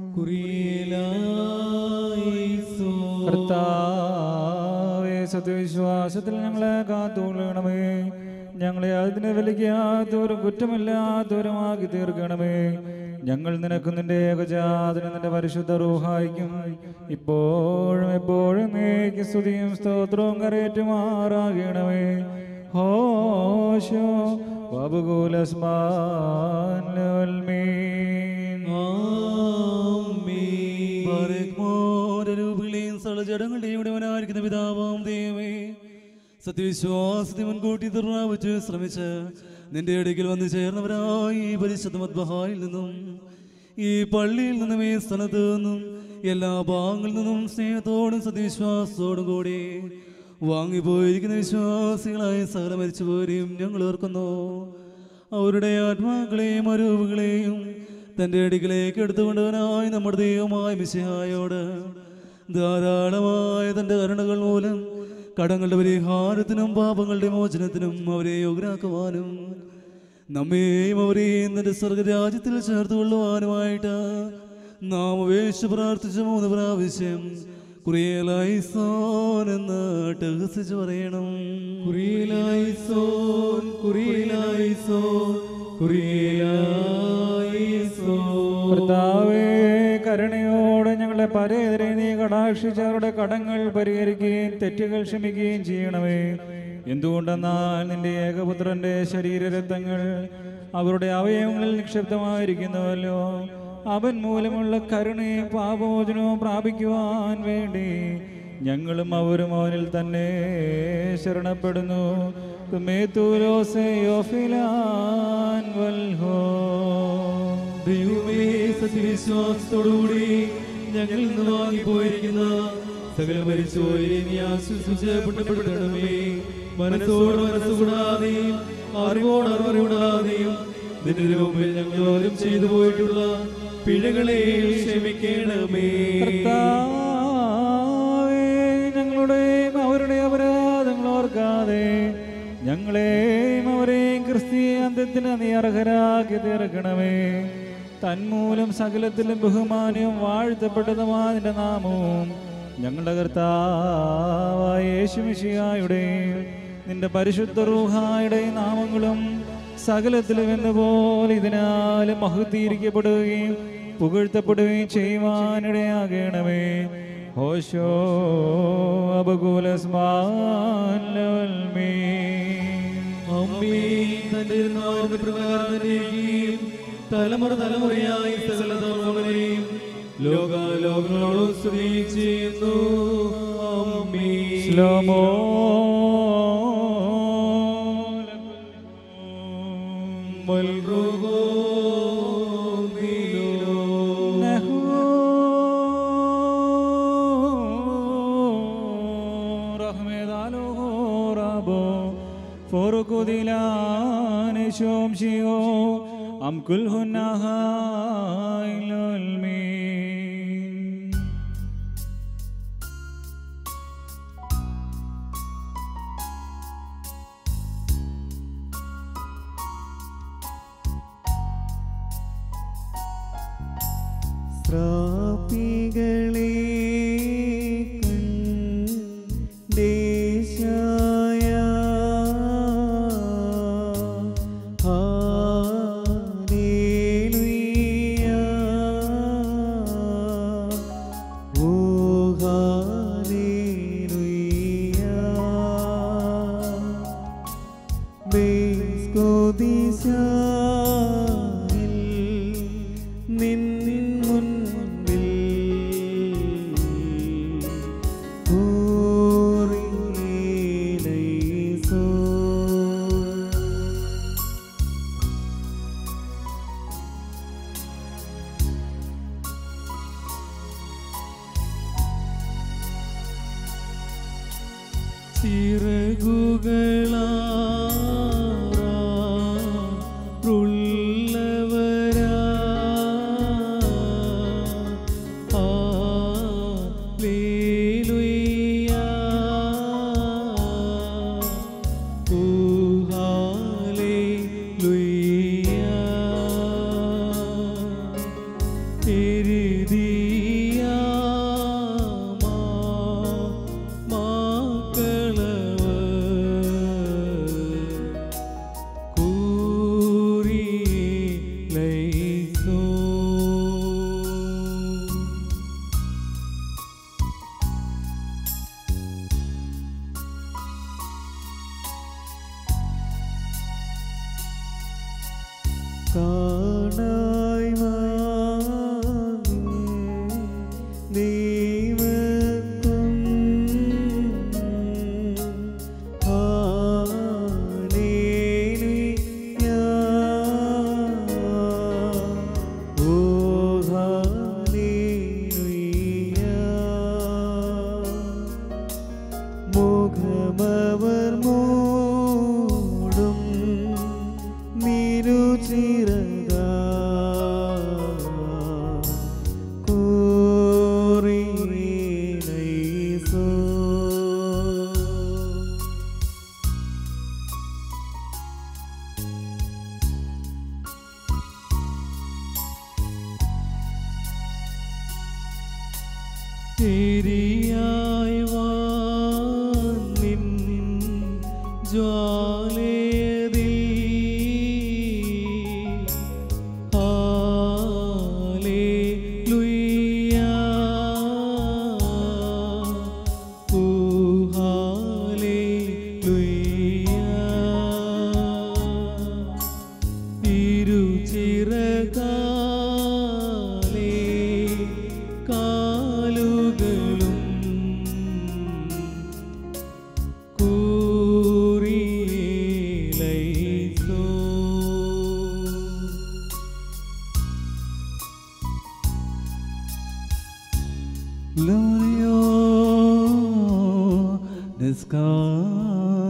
കർത്താവേ സത്യവിശ്വാസത്തിൽ ഞങ്ങളെ കാത്തുകൊള്ളണമേ ഞങ്ങളെ അതിനെ വലിക്കാത്തവരും കുറ്റമില്ലാത്തവരുമാക്കി തീർക്കണമേ ഞങ്ങൾ നിനക്ക് നിന്റെ ഏകജാതന നിന്റെ പരിശുദ്ധ റൂഹായിക്കും ഇപ്പോഴും എപ്പോഴും നീക്ക് സ്തുതിയും സ്തോത്രവും കരേറ്റുമാറാകണമേ ഹോശോ വബുകൂലസ്മാൻ രൂപങ്ങളെയും സ്ഥലജടങ്ങളുടെയും ഉടവനായിരിക്കുന്ന പിതാവാം ദൈവമേ സത്യവിശ്വാസത്തെ മുൻകൂട്ടി നിർണാവിച്ച് ശ്രമിച്ച് നിന്റെ അടുക്കൽ വന്നു ചേർന്നവരായി ഈ പരിശുദ്ധ മദ്ബഹായിൽ നിന്നും ഈ പള്ളിയിൽ നിന്നും ഈ സ്ഥലത്ത് നിന്നും എല്ലാ ഭാഗങ്ങളിൽ നിന്നും സ്നേഹത്തോടും സത്യവിശ്വാസത്തോടും കൂടി വാങ്ങിപ്പോയിരിക്കുന്ന വിശ്വാസികളായ സകല മരിച്ചുപോരെയും ഞങ്ങൾ ഓർക്കുന്നു അവരുടെ ആത്മാക്കളെയും അരൂപങ്ങളെയും തൻ്റെ അടുക്കിലേക്ക് എടുത്തുകൊണ്ടവനായി നമ്മുടെ ദൈവമായ മിശിഹായോട് ധാരാളമായ തൻ്റെ കരുണകൾ മൂലം കടങ്ങളുടെ പരിഹാരത്തിനും പാപങ്ങളുടെ മോചനത്തിനും അവരെ യോഗ്യരാക്കുവാനും നമ്മെയും അവരെയും തന്റെ സ്വർഗരാജ്യത്തിൽ ചേർത്ത് കൊള്ളുവാനുമായിട്ട് നാം അപേക്ഷ പ്രാർത്ഥിച്ച മൂന്ന് പ്രാവശ്യം കുറിയലായിസോൻ എന്ന് ടഹസിച്ച് പറയണം കുറിയിലായിസോൻ കുറിയിലായിസോൻ കുറിയിലായിസോൻ കർത്താവേ കരുണയോടെ ഞങ്ങളെ പരേതരെ നീ കടാക്ഷിച്ച് അവരുടെ കടങ്ങൾ പരിഹരിക്കുകയും തെറ്റുകൾ ക്ഷമിക്കുകയും ചെയ്യണമേ എന്തുകൊണ്ടെന്നാൽ നിന്റെ ഏകപുത്രന്റെ ശരീരരത്നങ്ങൾ അവരുടെ അവയവങ്ങളിൽ നിക്ഷിപ്തമായിരിക്കുന്നുവല്ലോ അവൻ മൂലമുള്ള കരുണയും പാപോചനവും പ്രാപിക്കുവാൻ വേണ്ടി ഞങ്ങളും അവരും അവനിൽ തന്നെ ശരണപ്പെടുന്നു തുമേത്തൂലോസയോഫിലാൻ വൽഹോ ദൈവമേ സത്യവിശ്വാസത്തോടുകൂടി ഞങ്ങളിൽ നിന്ന് വാങ്ങിപ്പോയിരിക്കുന്ന സകല മരിച്ചുപോയി നീ ആശ്വസിച്ച് പുണ്യപ്പെടുത്തണമേ മനസ്സോട് മനസ്സുകൂടാതെയും അറിവോട് അറിവുകൂടാതെയും നിന്റെ മുമ്പിൽ ഞങ്ങളോരും ചെയ്തു പോയിട്ടുള്ള പിഴകളെ ക്ഷമിക്കണമേ കർത്താവേ, ഞങ്ങളുടെയും അവരുടെ അപരാധങ്ങൾ ഓർക്കാതെ ഞങ്ങളെയും അവരെയും ക്രിസ്തീയ അന്ത്യത്തിന് നീ അർഹരാക്കി തീർക്കണമേ തന്മൂലം സകലത്തിലും ബഹുമാനവും വാഴ്ത്തപ്പെട്ടതുമായ നിന്റെ നാമവും ഞങ്ങളുടെ കർത്താവായ യേശുമിഷിയായുടെ നിന്റെ പരിശുദ്ധ റൂഹായുടെ നാമങ്ങളും സകലത്തിലും എന്നപോലെ ഇതിനാലും മഹത്തീകരിക്കപ്പെടുകയും പുകഴ്ത്തപ്പെടുകയും ചെയ്യുവാനിടയാകണമേ ഹോശോ അബകുലസ്മാൽമീ അമ്മേ തന്റെ നാമത്തെ പ്രകാരം തന്നെയും തലമുറ തലമുറയായി സകല തലമുറയും ലോക ലോകങ്ങളോട് സ്തുതി ചെയ്യുന്നു അമ്മേ ശ്ലോമോ മൽറുഗോ أم كلهن هايل المين ശ്രാപികളെ കണ്ടേശായ ഹാലേലുയ്യ ഓ ഹാലേലുയ്യ ബേസ്കോദിശായിൽ നിൻ മുൻപിൽ ഊറിയിലൈസോ. ചിറകുകളാറുള്ളവരാ ഹല്ലേലൂയ ഓ ഹല്ലേലൂയ എരുതിയാമാ മാക്കളവ കൂറിയിലൈസോ. കാണായി വാങ്ങി ദൈവത്വം ഹല്ലേലൂയ. ഓ ഹല്ലേലൂയ. മുഖമവർ മൂടും നിരുചിരക കോറിനൈസോ തിരിയായി വാനിൻ ജ്വാലയതിൽ ഹല്ലേലൂയ. ഓ ഹല്ലേലൂയ. ഇരുചിറകാലേ കാലുകളും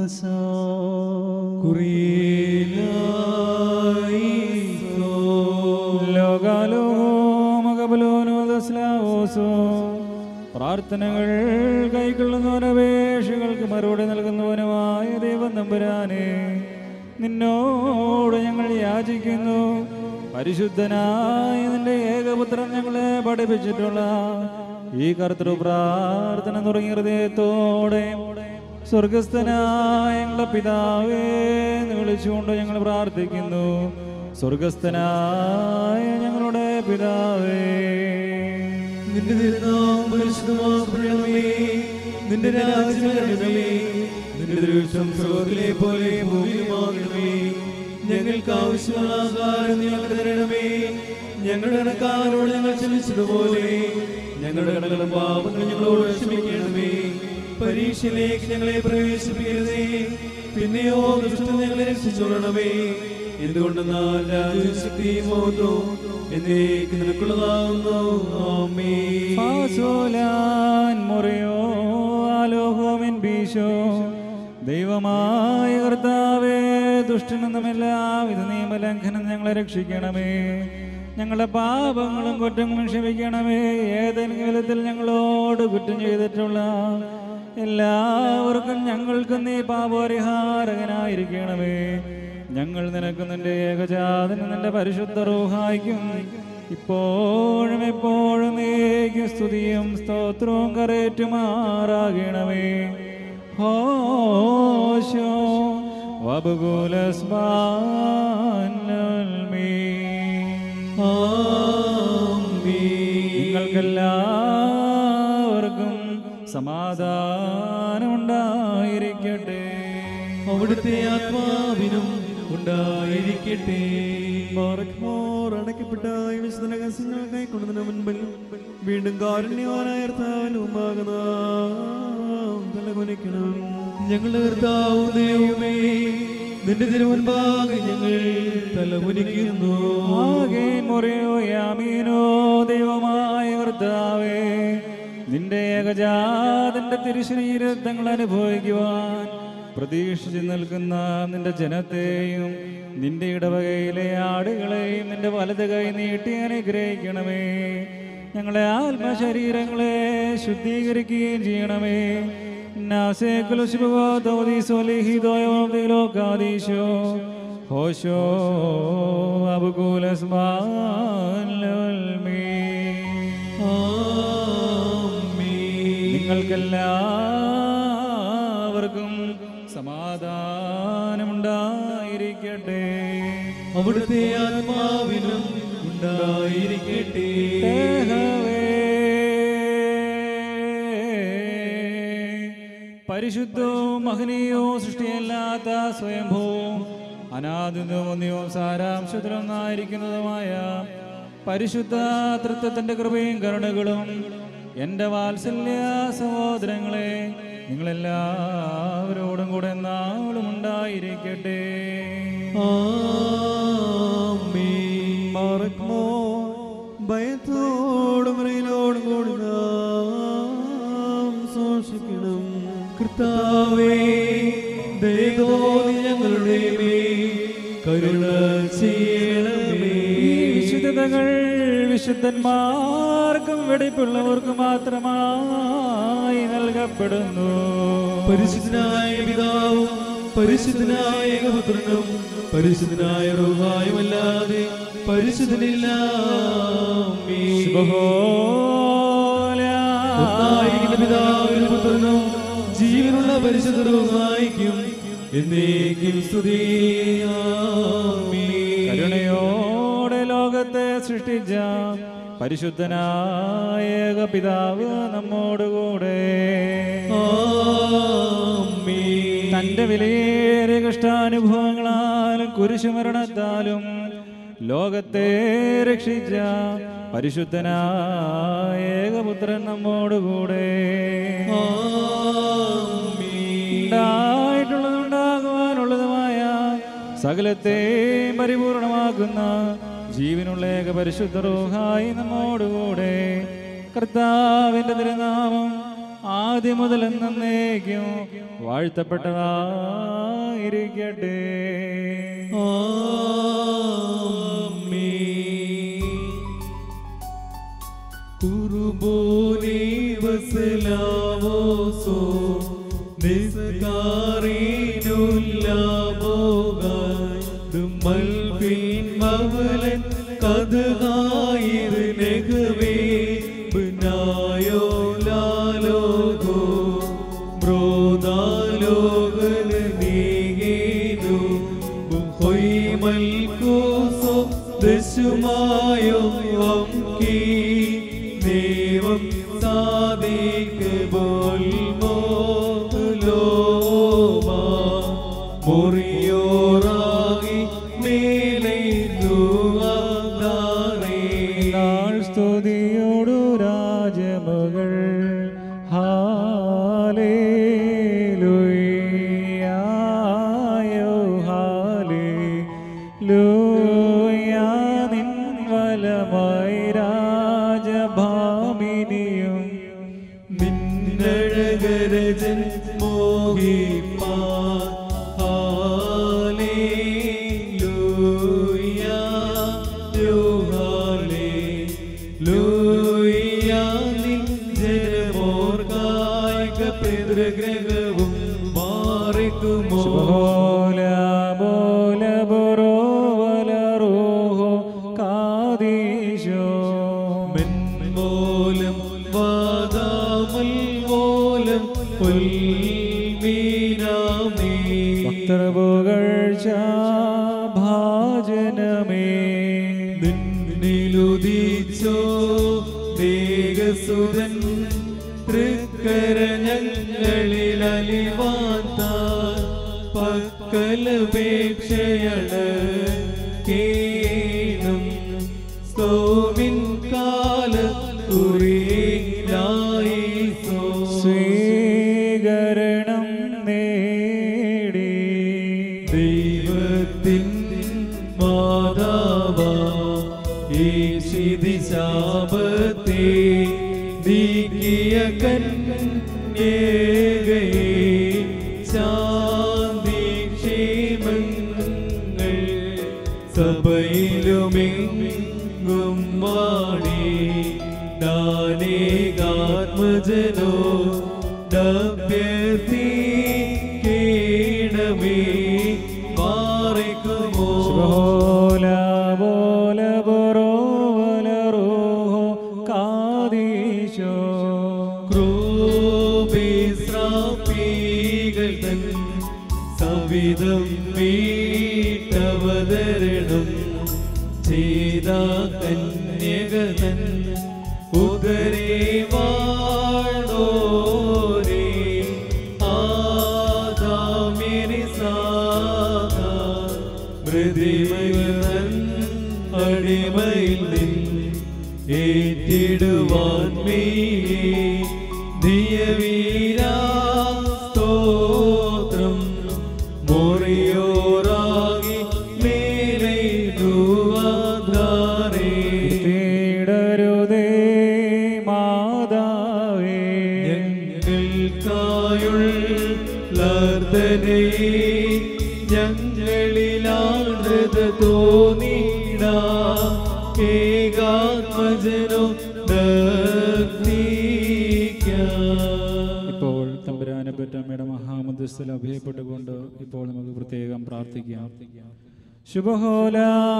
ലോകാലോമകബലോനോദസ്ലാവോസോ പ്രാർത്ഥനകൾ കൈക്കൊള്ളുന്നവനപേക്ഷകൾക്ക് മറുപടി നൽകുന്നവനുമായ ദൈവം നമ്പുരാനെ നിന്നോട് ഞങ്ങൾ യാചിക്കുന്നു പരിശുദ്ധനായ നിന്റെ ഏകപുത്രൻ ഞങ്ങളെ പഠിപ്പിച്ചിട്ടുള്ള ഈ കർത്തൃ പ്രാർത്ഥന തുടങ്ങിയ ഹൃദയത്തോടെ സ്വർഗസ്ഥനായ ഞങ്ങളുടെ പിതാവേ എന്ന് വിളിച്ചുകൊണ്ട് ഞങ്ങൾ പ്രാർത്ഥിക്കുന്നു സ്വർഗസ്ഥനായ ഞങ്ങളുടെ പിതാവേ നിന്റെ തിരുനാമം പരിശുദ്ധമാക്കപ്പെടണമേ നിന്റെ രാജ്യം വരണമേ നിന്റെ ദൃഷ്ടം സ്രോതിലെ പോലെ ഭൂമിയിലുമാകണമേ ഞങ്ങൾക്ക് ആവശ്യമുള്ള ആഹാരം നീ ഞങ്ങൾക്ക് തരണമേ ഞങ്ങളുടെ കടക്കാരോട് ഞങ്ങൾ ക്ഷമിച്ചതുപോലെ ഞങ്ങളുടെ കടകളും പാപങ്ങളും ഞങ്ങളോട് ക്ഷമിക്കണമേ പരീക്ഷയിലേക്ക് ഞങ്ങളെ പ്രവേശിപ്പിക്കരുതേ പിന്നെയോ ദുഷ്ടം ഞങ്ങളെ രക്ഷിച്ചോളണമേ എന്തുകൊണ്ടെന്നാൽ രാജശക്തി മോതോ എന്നേക്ക് നിനക്കുള്ളതാകുന്നു ആമേൻ ഫാസോലാൻ മുറിയോ ആലോഹോമിൻ ബീശോ ദൈവമായ കർത്താവേ ദുഷ്ടനെന്നും എല്ലാവിധ നിയമലംഘനം ഞങ്ങളെ രക്ഷിക്കണമേ ഞങ്ങളുടെ പാപങ്ങളും കുറ്റങ്ങളും ക്ഷമിക്കണമേ ഏതെങ്കിലും വിധത്തിൽ ഞങ്ങളോട് കുറ്റം ചെയ്തിട്ടുള്ള എല്ലാവർക്കും ഞങ്ങൾക്കും നീ പാപോരിഹാരകനായിരിക്കണമേ ഞങ്ങൾ നിനക്ക് നിന്റെ ഏകജാതനും നിന്റെ പരിശുദ്ധ റൂഹായിക്കും ഇപ്പോഴും എപ്പോഴും നീക്കും സ്തുതിയും സ്തോത്രവും കരേറ്റുമാറാകണമേ ഹോശോ വബുകുലസ്മാൻ നിങ്ങൾക്കെല്ലാവർക്കും സമാധാനമുണ്ടായിരിക്കട്ടെ അവിടുത്തെ ആത്മാവിനും ഉണ്ടായിരിക്കട്ടെ ബാറക്മോർ അടയ്ക്കപ്പെട്ട ഈ വിശുദ്ധ രഹസ്യങ്ങൾ കൈക്കൊണ്ടതിന് മുൻപിൽ വീണ്ടും കാരുണ്യവാനായ കർത്താവിന് മുമ്പാകെ നാം തലകുനിക്കണം ഞങ്ങളുടെ കർത്താവ് ദൈവമേ നിന്റെ തിരുമുൻപാകെ ഞങ്ങൾ തലമുനിക്കുന്നു ആകെ മുറിയോ യാമീനോ ദൈവമായ കർത്താവേ നിന്റെ ഏകജാതന്റെ തിരുശരീരത്തങ്ങൾ അനുഭവിക്കുവാൻ പ്രതീക്ഷിച്ചു നിൽക്കുന്ന നിന്റെ ജനത്തെയും നിന്റെ ഇടവകയിലെ ആടുകളെയും നിന്റെ വലത് കൈ നീട്ടി അനുഗ്രഹിക്കണമേ ഞങ്ങളെ ആത്മശരീരങ്ങളെ ശുദ്ധീകരിക്കുകയും ചെയ്യണമേ നാസേക്കുലുശുഭവോ ദൗദീസോലിഹിതോയോ ദിലോകാദീശോ ഹോശോ അബുകൂലസ്മാൽമീ നിങ്ങൾക്കെല്ലാവർക്കും സമാധാനമുണ്ടായിരിക്കട്ടെ അവിടുത്തെ ആത്മാവിനും ഉണ്ടായിരിക്കട്ടെ ദേഹവേ പരിശുദ്ധവും മഹനീയവും സൃഷ്ടിയല്ലാത്ത സ്വയംഭൂവും അനാദിതവും ഒന്നിയവും സാരാംശത്തിലൊന്നായിരിക്കുന്നതുമായ പരിശുദ്ധ തൃത്വത്തിന്റെ കൃപയും കരുണകളും എൻ്റെ വാത്സല്യ സഹോദരങ്ങളെ നിങ്ങളെല്ലാവരോടും കൂടെ നാളും ഉണ്ടായിരിക്കട്ടെ ബാറക്മോ ഭയത്തോടും റയിലോടും കൂടി നാം സൂക്ഷിക്കണം കർത്താവേ ദൈവോനി ഞങ്ങളുടെ മേൽ കരുണ ചെയ്യണമേ ഈ വിശുദ്ധതകൾ വിശുദ്ധന്മാർക്കും വെടിപ്പുള്ളവർക്ക് മാത്രമായി നൽകപ്പെടുന്നു പരിശുദ്ധനായ പിതാവും പരിശുദ്ധനായ ഏകപുത്രനും പരിശുദ്ധനായ റൂഹായുമല്ലാതെ പരിശുദ്ധനില്ല ഒന്നായിരിക്കുന്ന പിതാവിനും പുത്രനും ജീവനുള്ള പരിശുദ്ധ റൂഹായിക്കും എന്നേക്കും സ്തുതി ആമേൻ. കരുണയോടെ ലോകത്തെ സൃഷ്ടിച്ച പരിശുദ്ധനായ ഏക പിതാവ് നമ്മോടുകൂടെ ആമേൻ. തന്റെ വിലയേറിയ കഷ്ടാനുഭവങ്ങളാലും കുരിശുമരണത്താലും ലോകത്തെ രക്ഷിച്ച പരിശുദ്ധനായ ഏകപുത്രൻ നമ്മോടുകൂടെ ഉണ്ടായിട്ടുള്ളതും ഉണ്ടാകുവാനുള്ളതുമായ സകലത്തെയും പരിപൂർണമാക്കുന്ന ജീവനുള്ള ഏക പരിശുദ്ധ റൂഹായി നമ്മോടുകൂടെ കർത്താവിന്റെ തിരുനാമം ആദ്യം മുതൽ എന്നേക്കും വാഴ്ത്തപ്പെട്ടതായിരിക്കട്ടെ കുറുബോനെ വസലാവോസോ നിസ്കാരീനുല്ലാബോഗായ് മൽഫിൻ മവലൻ കദ്ഗായിർ നെഗവേ ബനായോ ലാലോഗോ ബ്രോദാലോഗൻ നീഗേനു ബുഹോയ് മൽക്കോസോ ദശുമായോ വംകി ദൈവം സാദിക്ക് ബോൽമോ ലോമാ മുറിയോറാകി മേലെ ദുവാദാരേ നാൾ സ്തുതിയോടു രാജമകൾ ഹാലേലുയ്യായോ ഹാലേലൂയാ നിൻ വലമായി രാജഭാമിനിയും നിന്നഴകരജൻ മോഹിപ്പാ ഹാലേലൂയാ ഹാലേലൂയാ നിൻ ജനമോർക്കായിക പിതൃഗ്രഹവും മാറിക്കുമോ ബോല ബോല ബൊറോ വല റൂഹോ കാദീശോ മെൻമൂലം വാദാമൽ മൂലം പുൽമീനാമേ ഭക്തർപുകഴ്ച ഭാജനമേ നിന്നിലുദിച്ചോ ദേഹസുതൻ തൃക്കരഞ്ഞങ്ങളിൽ അലിവാത്ത പക്കലപേക്ഷയള കേണം സ്തോമിൻ കാല കുറിയായി സോ സ്വീകരണം നേടി ദൈവത്തിൻ മാതാവാ ഈശിതി ശാപത്തെ നീക്കിയ കന്യകയെ ശാന്തി ക്ഷേമങ്ങൾ സഭയിലുമെങ്കും മാണി നാനേകാത്മജനോ ഡഭ്യത്തി കേണമേ മാറിക്കുമോ ബോല ബോല ബൊറോ വല റൂഹോ കാദീശോ ക്രൂപിസ്രാപികൾ തൻ സവിധം വീട്ടവതരണം ചെയ്ത കന്യകതൻ ഉദരേ വാഴോരേ ആദാമിനി സാദാ മൃതിമയൻ അടിമയിൽ നിന്ന് ഏറ്റിടുവാൻ മേയേ ധിയവീരാ സ്തോത്രം മൊറിയോറാകി മേലെ ദുവാദ്വാരേ തേടരുതേ മാതാവേ ഞങ്ങൾക്കായുള്ളർദ്ധനയെ ഞങ്ങളിലാണത് തോന്നിട ഏകാത്മജനോ ഇപ്പോൾ തമ്പുരാനെ പറ്റമ്മയുടെ മഹാമധ്യസ്ഥൽ അഭയപ്പെട്ടുകൊണ്ട് ഇപ്പോൾ നമുക്ക് പ്രത്യേകം പ്രാർത്ഥിക്കാം ശുഭഹോല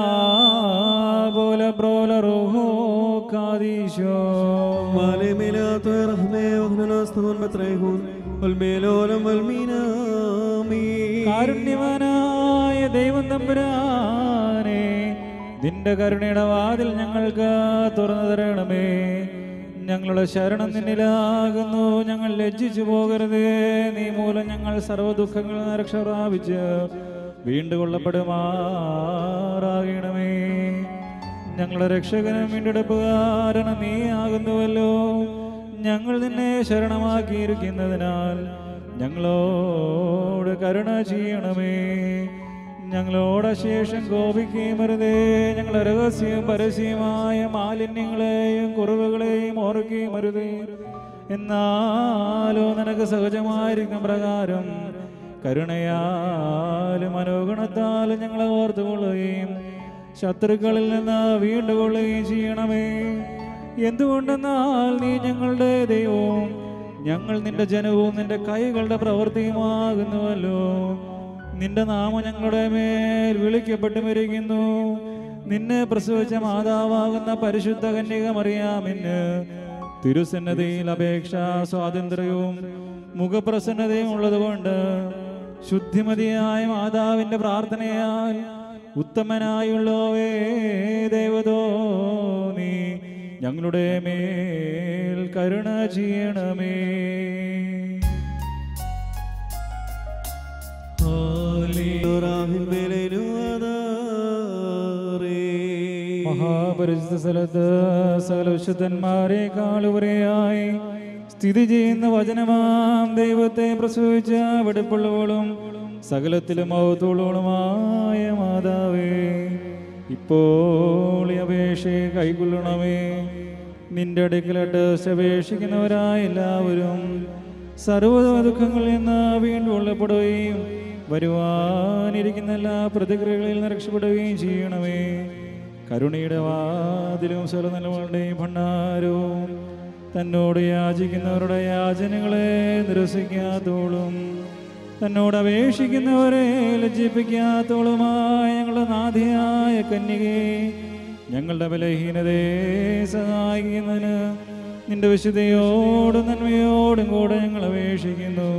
ബോല ബ്രോല റൂഹോ കാദീശോ മാലേമേലാത്ത റഹ്മേ വഹ്നനാസ്തമൻ ബത്രൈഹൂൻ വൽമേലോലം വൽമീനാമീ കാരുണ്യവാനായ ദൈവം തമ്പുരാനെ നിന്റെ കരുണയുടെ വാതിൽ ഞങ്ങൾക്ക് തുറന്നു തരണമേ ഞങ്ങളുടെ ശരണം നിന്നിലാകുന്നു ഞങ്ങൾ ലജ്ജിച്ചു പോകരുതേ നീ മൂലം ഞങ്ങൾ സർവ്വദുഃഖങ്ങളിൽ നിന്ന് രക്ഷ പ്രാപിച്ച് വീണ്ടും കൊള്ളപ്പെടുമാറാകണമേ ഞങ്ങളുടെ രക്ഷകനും വീണ്ടെടുപ്പുകാരനും നീ ആകുന്നുവല്ലോ ഞങ്ങൾ നിന്നെ ശരണമാക്കിയിരിക്കുന്നതിനാൽ ഞങ്ങളോട് കരുണ ചെയ്യണമേ ഞങ്ങളോട് ശേഷം കോപിക്കുകയും വരുതേ ഞങ്ങളുടെ രഹസ്യവും പരസ്യമായ മാലിന്യങ്ങളെയും കുറവുകളെയും ഓർക്കുകയും വരുതേ എന്നാലോ നിനക്ക് സഹജമായിരിക്കും പ്രകാരം കരുണയാലും മനോഗുണത്താലും ഞങ്ങളെ ഓർത്തുകൊള്ളുകയും ശത്രുക്കളിൽ നിന്ന് വീണ്ടുകൊള്ളുകയും ചെയ്യണമേ എന്തുകൊണ്ടെന്നാൽ നീ ഞങ്ങളുടെ ദൈവവും ഞങ്ങൾ നിന്റെ ജനവും നിന്റെ കൈകളുടെ പ്രവൃത്തിയുമാകുന്നുവല്ലോ നിന്റെ നാമം ഞങ്ങളുടെ മേൽ വിളിക്കപ്പെട്ടു മരിക്കുന്നു നിന്നെ പ്രസവിച്ച മാതാവാകുന്ന പരിശുദ്ധ കന്യക മറിയാമിന് തിരുസന്നതയിൽ അപേക്ഷ സ്വാതന്ത്ര്യവും മുഖപ്രസന്നതയും ഉള്ളതുകൊണ്ട് ശുദ്ധിമതിയായ മാതാവിന്റെ പ്രാർത്ഥനയാൽ ഉത്തമനായുള്ളവേ ദേവതോ നീ ഞങ്ങളുടെ മേൽ കരുണ ചെയ്യണമേ മഹാപരിശുദ്ധ സ്ഥലത്ത് സകല വിശുദ്ധന്മാരെക്കാൾ ഉപരിയായി സ്ഥിതി ചെയ്യുന്ന വചനമാം ദൈവത്തെ പ്രസവിച്ച വെടുപ്പുള്ളവളും സകലത്തിലും മൗത്തോളുമായ മാതാവേ ഇപ്പോൾ ഈ അപേക്ഷയെ കൈക്കൊള്ളണമേ നിന്റെ അടുക്കലിട്ട് അപേക്ഷിക്കുന്നവരായ എല്ലാവരും സർവ്വ ദുഃഖങ്ങളിൽ നിന്ന് വീണ്ടും ഉള്ളപ്പെടുകയും വരുവാനിരിക്കുന്ന എല്ലാ പ്രതിക്രിയകളിൽ നിന്ന് രക്ഷപ്പെടുകയും ചെയ്യണമേ കരുണയുടെ വാതിലും സ്വലനിലകളുടെയും ഭണ്ഡാരവും തന്നോട് യാചിക്കുന്നവരുടെ യാചനകളെ നിരസിക്കാത്തോളും തന്നോട് അപേക്ഷിക്കുന്നവരെ ലജ്ജിപ്പിക്കാത്തോളുമായ ഞങ്ങളുടെ നാഥിയായ കന്യകെ ഞങ്ങളുടെ ബലഹീനതയെ സഹായിക്കുന്നതിന് നിന്റെ വിശുദ്ധയോടും നന്മയോടും കൂടെ ഞങ്ങൾ അപേക്ഷിക്കുന്നു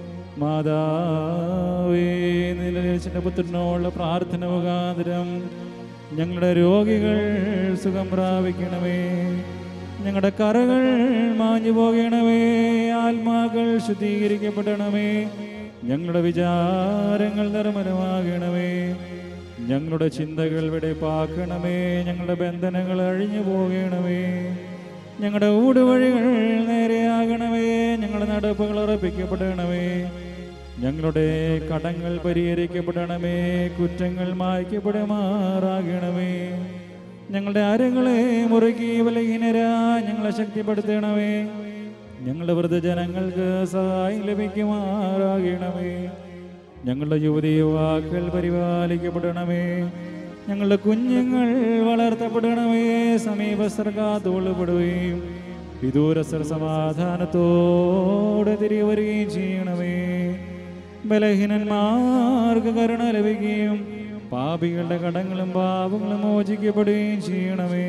മാതാവേ നിലച്ചിന്റെ പുത്രനോടുള്ള പ്രാർത്ഥന മുഖാന്തരം ഞങ്ങളുടെ രോഗികൾ സുഖം പ്രാപിക്കണമേ ഞങ്ങളുടെ കറകൾ മാഞ്ഞു പോകണമേ ആത്മാക്കൾ ശുദ്ധീകരിക്കപ്പെടണമേ ഞങ്ങളുടെ വിചാരങ്ങൾ നിർമ്മലമാകണമേ ഞങ്ങളുടെ ചിന്തകൾ വെടിപ്പാക്കണമേ ഞങ്ങളുടെ ബന്ധനങ്ങൾ അഴിഞ്ഞു പോകണമേ ഞങ്ങളുടെ ഊടുവഴികൾ നേരെയാകണമേ ഞങ്ങളുടെ നടപ്പുകൾ ഉറപ്പിക്കപ്പെടണമേ ഞങ്ങളുടെ കടങ്ങൾ പരിഹരിക്കപ്പെടണമേ കുറ്റങ്ങൾ മായ്ക്കപ്പെടുമാറാകണമേ ഞങ്ങളുടെ അരങ്ങളെ മുറുക്കി ബലഹീനരാ ഞങ്ങളെ ശക്തിപ്പെടുത്തണമേ ഞങ്ങളുടെ വൃദ്ധജനങ്ങൾക്ക് സഹായം ലഭിക്കുമാറാകണമേ ഞങ്ങളുടെ യുവതി യുവാക്കൾ പരിപാലിക്കപ്പെടണമേ ഞങ്ങളുടെ കുഞ്ഞുങ്ങൾ വളർത്തപ്പെടണമേ സമീപസ്ഥർ കാത്തുകൊള്ളപ്പെടുകയും വിദൂരസ്ഥർ സമാധാനത്തോടെ തിരികെ വരികയും ചെയ്യണമേ ബലഹീനന്മാർക്ക് കരുണ ലഭിക്കുകയും പാപികളുടെ കടങ്ങളും പാപങ്ങളും മോചിക്കപ്പെടുകയും ചെയ്യണമേ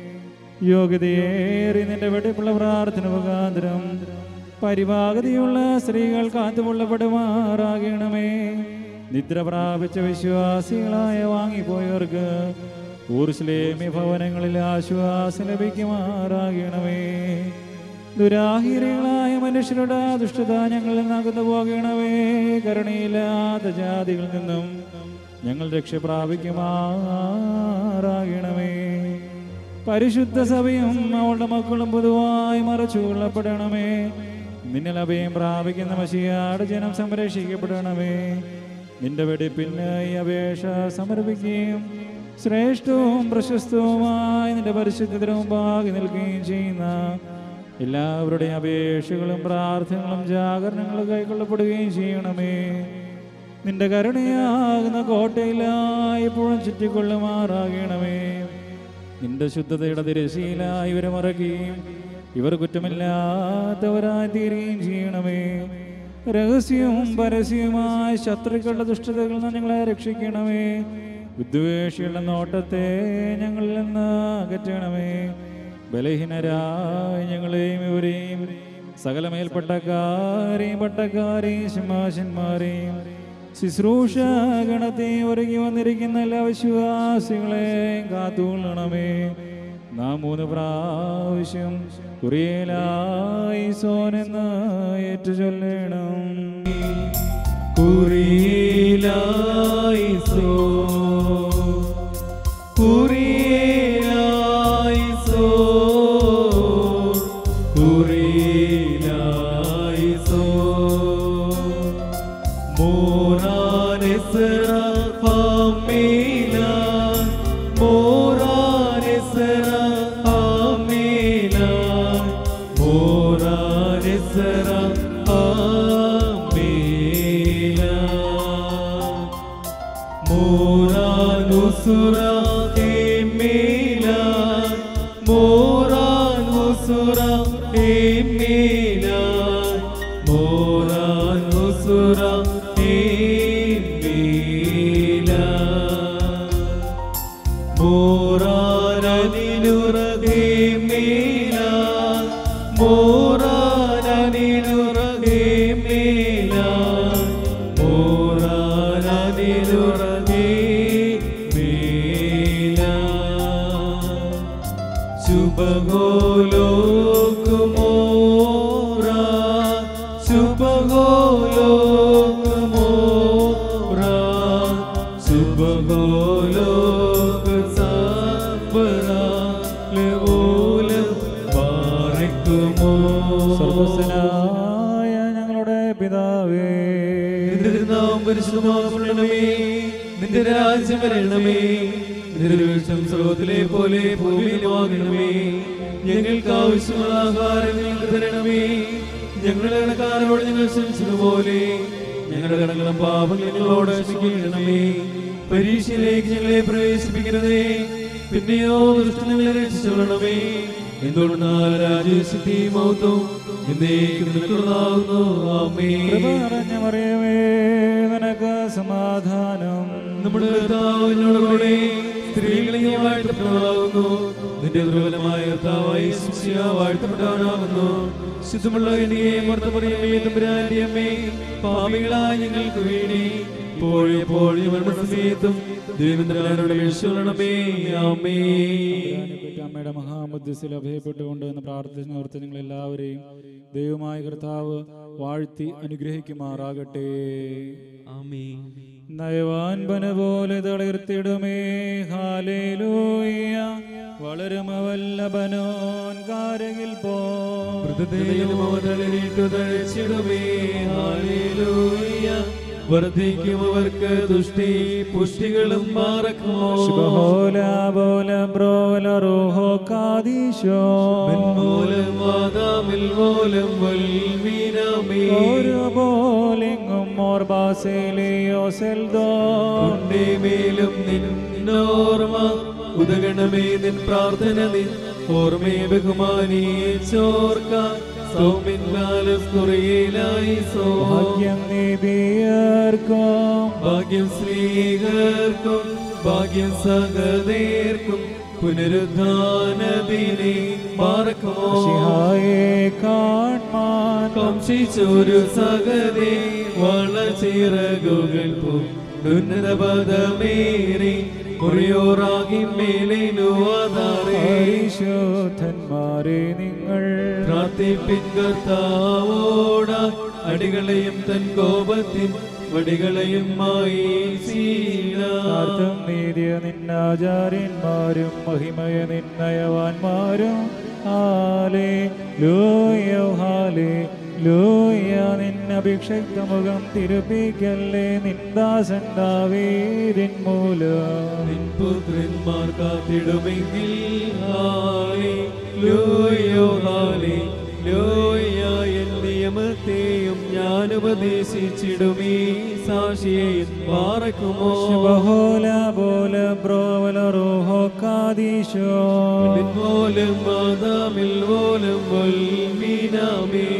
യോഗ്യതയേറി നിന്റെ വെടിപ്പുള്ള പ്രാർത്ഥന മുഖാന്തരം പരിപാകതിയുള്ള സ്ത്രീകൾ കാത്തുകൊള്ളപ്പെടുമാറാകണമേ നിദ്ര പ്രാപിച്ച വിശ്വാസികളായ വാങ്ങിപ്പോയവർക്ക് ഊർസ്ലേമി ഭവനങ്ങളിൽ ആശ്വാസം ലഭിക്കുമാറാകണമേ ദുരാഹിരങ്ങളായ മനുഷ്യരുടെ ദുഷ്ടത ഞങ്ങളിൽ നിന്നകന്നു പോകണമേ കരുണയില്ലാത്ത ജാതികളിൽ നിന്നും ഞങ്ങൾ രക്ഷ പ്രാപിക്കുമാറാകണമേ പരിശുദ്ധ സഭയും അവളുടെ മക്കളും പൊതുവായി മറച്ചുകൊള്ളപ്പെടണമേ നിന്നിൽ അഭയം പ്രാപിക്കുന്ന മഷിയാട് ജനം സംരക്ഷിക്കപ്പെടണമേ നിന്റെ വെടിപ്പിന് ഈ അപേക്ഷ സമർപ്പിക്കുകയും ശ്രേഷ്ഠവും പ്രശസ്തവുമായി നിന്റെ പരിശുദ്ധത്തിന് മുമ്പാകെ നിൽക്കുകയും ചെയ്യുന്ന എല്ലാവരുടെയും അപേക്ഷകളും പ്രാർത്ഥനകളും ജാഗരണങ്ങളും കൈക്കൊള്ളപ്പെടുകയും ചെയ്യണമേ നിന്റെ കരുണയാകുന്ന കോട്ടയിലായി എപ്പോഴും ചുറ്റിക്കൊള്ളുമാറാകണമേ നിന്റെ ശുദ്ധതയുടെ തിരശീല ഇവരെ മറക്കുകയും ഇവർ കുറ്റമില്ലാത്തവരായി തീരുകയും ചെയ്യണമേ രഹസ്യവും പരസ്യവുമായ ശത്രുക്കളുടെ ദുഷ്ടതകളിൽ നിന്ന് ഞങ്ങളെ രക്ഷിക്കണമേ വിദ്വേഷികളുടെ നോട്ടത്തെ ഞങ്ങളിൽ നിന്ന് അകറ്റണമേ ബലഹീനരായ ഞങ്ങളെയും ഇവരെയും സകല മേൽപ്പട്ടക്കാരെയും പട്ടക്കാരെയും സിംഹാസന്മാരെയും ശുശ്രൂഷ ഗണത്തെ ഒരുങ്ങി വന്നിരിക്കുന്ന എല്ലാ വിശ്വാസികളെയും കാത്തുകൊള്ളണമേ നാം മൂന്ന് പ്രാവശ്യം കുറിയലായി സോനെന്ന് ഏറ്റു ചൊല്ലണം കുറിയിലായിസോ കുറിയിലായിസോ കുറിയിലായിസോ മോറാനെസറ ഫാമീല മോറാനെസറ ഫാമീല മോറാനെസറ മോറാൻ ഉസുറ ഏമേല മോറാൻ ഉസുറ ഏമേല മോറാൻ ഉസുറ ഏമേല മോറാനിനുറകേ മേല മോറാനിനുറകേ മേല മോറാനിനുറകേ മേല ശുഭഗോലോകുമോറ ശുഭഗോലോകുമോറ ശുഭഗോലോക സമ്പറ ലവോലം പാറയ്ക്കുമോ സർവസ്വനായ ഞങ്ങളുടെ പിതാവേ നിന്റെ തിരുനാമം പരിശുദ്ധമാകണമേ നിന്റെ രാജ്യം വരണമേ നിന്റെ തിരുവിഷ്ടം സ്രോതത്തിലെ പോലെ ഭൂമിയിലുമാകണമേ ഞങ്ങൾക്ക് ആവശ്യമുള്ള ആഹാരം ഞങ്ങൾക്ക് തരണമേ ഞങ്ങളുടെ കടക്കാരോട് ഞങ്ങൾ ക്ഷമിച്ചതുപോലെ ഞങ്ങളുടെ കടങ്ങളും പാപങ്ങൾ ഞങ്ങളോട് ക്ഷമിക്കണമേ പരീക്ഷയിലേക്ക് ഞങ്ങളെ പ്രവേശിപ്പിക്കരുതേ പിന്നെയോ ദുഷ്ടങ്ങളെ രക്ഷിച്ചുകൊള്ളണമേ എന്തുകൊണ്ടാൽ രാജ്യശക്തി മൗത്വം എന്നേക്കും നിനക്കുള്ളതാകുന്നു ആമേ കൃപ നിറഞ്ഞ മറിയമേ നിനക്ക് സമാധാനം നമ്മുടെ കർത്താവിനോടുകൂടെ സ്ത്രീകളെ നീ വാഴ്ത്തപ്പെട്ടവളാകുന്നു നിന്റെ ദുർബലമായ കർത്താവായി ശിഷ്യ വാഴ്ത്തപ്പെട്ടവനാകുന്നു ശുദ്ധമുള്ള എണിയെ മർത്തമറിയമേ തമ്പുരാന്റെ അമ്മേ പാപികളായ ഞങ്ങൾക്ക് വേണ്ടി ഇപ്പോഴെപ്പോഴും മരണസമയത്തും ദേവേന്ദ്രനോട് വിളിച്ചുകൊള്ളണമേ ആമേ പറ്റി അമ്മയുടെ മഹാമധ്യസ്ഥയിൽ അഭയപ്പെട്ടുകൊണ്ട് എന്ന് പ്രാർത്ഥിച്ച് നിർത്തി നിങ്ങൾ എല്ലാവരെയും ദൈവമായ കർത്താവ് വാഴ്ത്തി അനുഗ്രഹിക്കുമാറാകട്ടെ നയവാൻ പന പോലെ തളിർത്തിടുമേ ഹാലേലൂയ വളരുമവല്ലഭനോൻ കാരകിൽ പോ മൃതദേഹം അവതളിരിട്ടു തഴച്ചിടുമേ ഹാലേലൂയ വർദ്ധിക്കും അവർക്ക് ദുഷ്ടി പുഷ്ടികളും മാറക്കുമോ ശുഭഹോല പോല ബ്രോല റോഹോ കാദീശോ മൂലം വാദാമിൽ മൂലം വൽമീനമേ ഓരോ പോലിങ്ങും മോർ ബാസേലിയോ സെൽദോ ഉണ്ടേ മേലും നിന്നോർമ്മ ഉദഗണമേ നിൻ പ്രാർത്ഥന നിൻ ഓർമ്മയെ ബഹുമാനിയെ ചോർക്ക സൗമ്യൻകാലം കുറയിലായി സോ ഭാഗ്യം നീതിയർക്കും ഭാഗ്യം സ്ത്രീകർക്കും ഭാഗ്യം സഹദേർക്കും പുനരുദ്ധാനദിനെ മാറക്കുമോ ശിഹായെ കാൺമാൻ കംഷിച്ചൊരു സഹദേ വളചിറകുകൾ ഉന്നത പദമേറി മുറിയോറാകി മേലിനുവാതാറേ പരിശോധന്മാരെ നിങ്ങൾ പ്രാർത്ഥിപ്പിൻ കർത്താവോട അടികളെയും തൻ കോപത്തിൻ വടികളെയും മായി കാർത്തും നീതിയ നിന്നാചാര്യന്മാരും മഹിമയ നിന്നയവാന്മാരും ഹാലേ ലൂയോ ഹാലേ ലൂയ നിന്നഭിഷക്ത മുഖം തിരുപ്പിക്കല്ലേ നിന്ദാസൻ ദാവീദിൻ മൂലം പുത്രന്മാർ കാത്തിടുമെങ്കിൽ ഹാലേ ലൂയോ ഹാലേ ലോയ എൻ നിയമത്തെയും ഞാൻ ഉപദേശിച്ചിടുമീ സാക്ഷിയെയും പാറക്കുമോ ബഹോല ബോല ബ്രോവല റോഹോ കാദീശോ മൂലം മാതാമിൽ മൂലം വൽമീനാമേ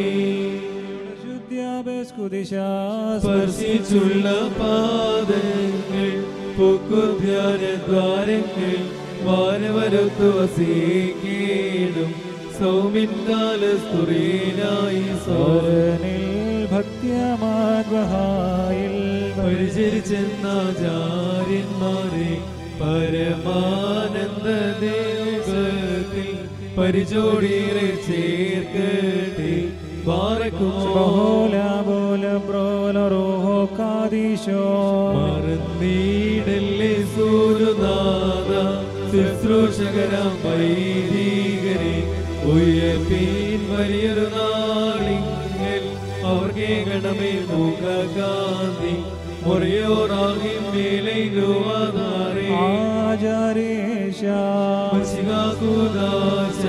സ്പർശിച്ചുള്ള പാദങ്ങൾ പൊക്കുധ്യാനദ്വാരങ്ങൾ വാനവരത്തു വസീകേടും സൗമിൻ കാലസ്തുറേനായി സോരനിൽ ഭക്തിയമാദ്വഹായിൽ പരിചരിച്ചെന്നാചാര്യന്മാരെ പരമാനന്ദ ദേവത്തിൽ പരിചോടിയെ ചേർക്കട്ടെ പാറക്കുമോ ബഹോല ബോല ബ്രോവല റോഹോ കാദീശോ മറന്നീടല്ലേ സൂര്യനാഥ ശുശ്രൂഷകരം വൈദികരെ ഉയർപ്പീൻ വലിയൊരു നാളിങ്ങൽ അവർക്കേ ഗണമേ മുഖകാന്തി മുറിയോറാകി മേലെ നുവാതാറേ ആചാരേശ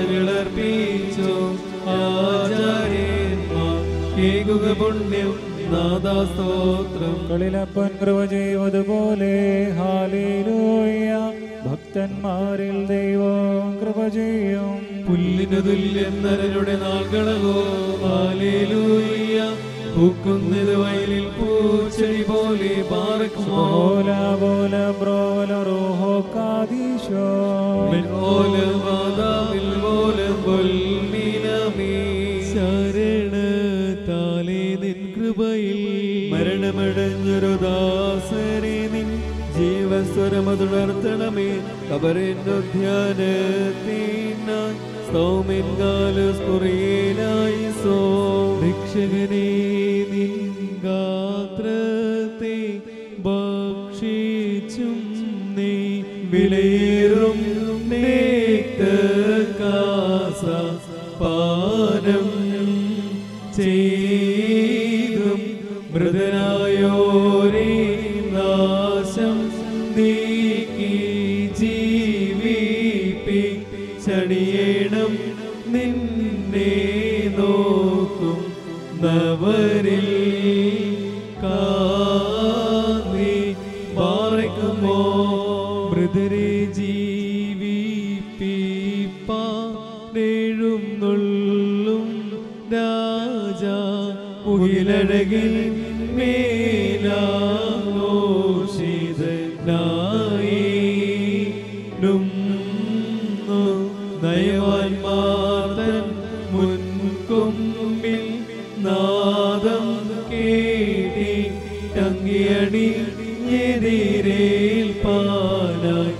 ശികാകുദാശകളർപ്പിച്ചു ആചാര്യന്മാർ കേകുക പുണ്യം നാദാസ്തോത്രം കളിലപ്പൻ കൃപ ചെയ്യുവതുപോലെ ഹാലേലൂയ ഭക്തന്മാരിൽ ദൈവം കൃപ ചെയ്യും പുല്ലിനു തുല്യം നരരുടെ നാൾകളകോ ഹാലേലൂയ പൂക്കുന്നത് വയലിൽ പൂച്ചെടി പോലെ പാറക്കുമോ ഓല പോല ബ്രോല റോഹോ കാദീശോ ഓലം വാദാമിൽ ഓലം പൊൽമിനമേ ശരണത്താലേ നിൻ കൃപയിൽ മരണമടഞ്ഞൊരു ദാസരെ നിൻ ജീവസ്വരമതുണർത്തണമേ കബറിനുധ്യാനത്തിനായി സ്തോമിൻ കാലുസ്കുറിയേനായി സോ രക്ഷകനെ നിൻ ഗാത്രത്തെ ഭക്ഷിച്ചും നീ വിലയേറും നേക്തകാസ പാനം ചെയ്തും മൃതനായോരേ നാശം നീക്കി ജീവിപ്പി ചടിയേണം നിന്നെ നോക്കും നവരിൽ കാന്തി പാറയ്ക്കുമോ മൃതരെ ജീവിപ്പിപ്പാഴും നുള്ളും രാജാ മുകിലഴകിൽ മേലാഘോഷിതനായി നയവാൻമാതൻ മുൻകൊമ്പിൽ നാദം കേട്ടി ടങ്ങിയടി എതിരേൽപ്പാനായി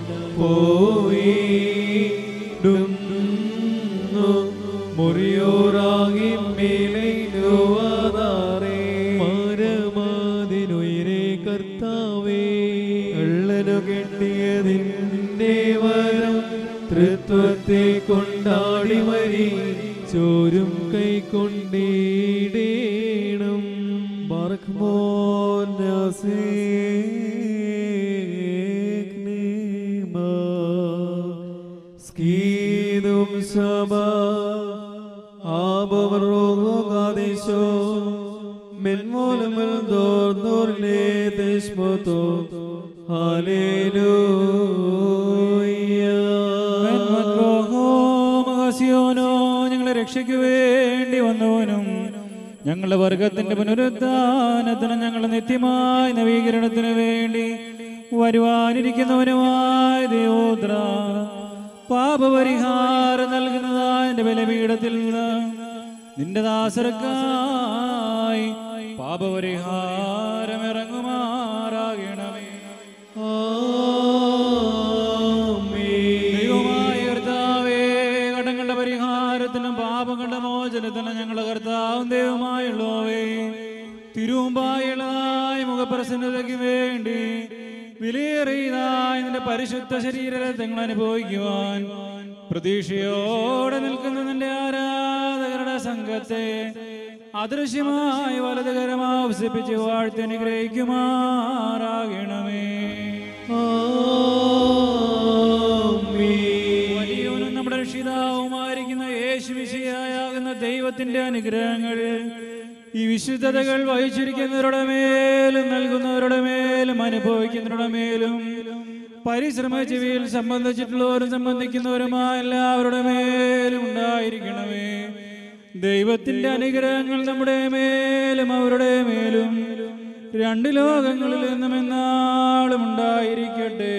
പോയിടുന്നു മുറിയോറാകി മേലുവാതാറേ മരമാതിനുയരെ കർത്താവേ കള്ളനു കെട്ടിയതിൻ്റെ വരം തൃത്വത്തെ കൊണ്ടാടി മരി ചോരും കൈ കൊണ്ടിടേണം സ്കീതും സഭ ആബവറോഗാദേശോ മെൻമോലമൽ ദോർ ദോർലേ ദേശമോത്തോ ഹാലേലൂയ മഹസിയോനോ ഞങ്ങളെ രക്ഷയ്ക്ക് വേണ്ടി വന്നവനും ഞങ്ങളുടെ വർഗത്തിന്റെ പുനരുദ്ധാനത്തിന് ഞങ്ങളുടെ നിത്യമായ നവീകരണത്തിന് വേണ്ടി വരുവാനിരിക്കുന്നവനുമായ ദേവോദ്ര പാപപരിഹാരം നൽകുന്നതായ എന്റെ ബലപീഠത്തിൽ നിന്ന് നിന്റെ ദാസർക്കായി പാപപരിഹാരം ഇറങ്ങുമാറാകണമേ ദൈവമായ കർത്താവേ കടങ്ങളുടെ പരിഹാരത്തിനും പാപങ്ങളുടെ മോചനത്തിനും ഞങ്ങളുടെ കർത്താവും ദൈവമായുള്ളവേ തിരുവുമ്പായുള്ളതായ മുഖപ്രസന്നതയ്ക്ക് വേണ്ടി വിലയേറിയതായ നിന്റെ പരിശുദ്ധ ശരീരങ്ങൾ അനുഭവിക്കുവാൻ പ്രതീക്ഷയോടെ നിൽക്കുന്ന നിന്റെ ആരാധകരുടെ സംഘത്തെ അദൃശ്യമായ വലതുകരമാവസിപ്പിച്ച് വാഴ്ത്തി അനുഗ്രഹിക്കുമാറാകണമേ വലിയവനും നമ്മുടെ രക്ഷിതാവുമായിരിക്കുന്ന യേശുവിശിയാകുന്ന ദൈവത്തിന്റെ അനുഗ്രഹങ്ങൾ ഈ വിശുദ്ധതകൾ വഹിച്ചിരിക്കുന്നവരുടെ മേലും നൽകുന്നവരുടെ മേലും അനുഭവിക്കുന്നവരുടെ മേലും പരിശ്രമ ജീവിയിൽ സംബന്ധിച്ചിട്ടുള്ളവരും സംബന്ധിക്കുന്നവരുമായ എല്ലാവരുടെ മേലും ഉണ്ടായിരിക്കണമേ ദൈവത്തിന്റെ അനുഗ്രഹങ്ങൾ നമ്മുടെ മേലും അവരുടെ മേലും രണ്ട് ലോകങ്ങളിൽ നിന്നും എന്നാളും ഉണ്ടായിരിക്കട്ടെ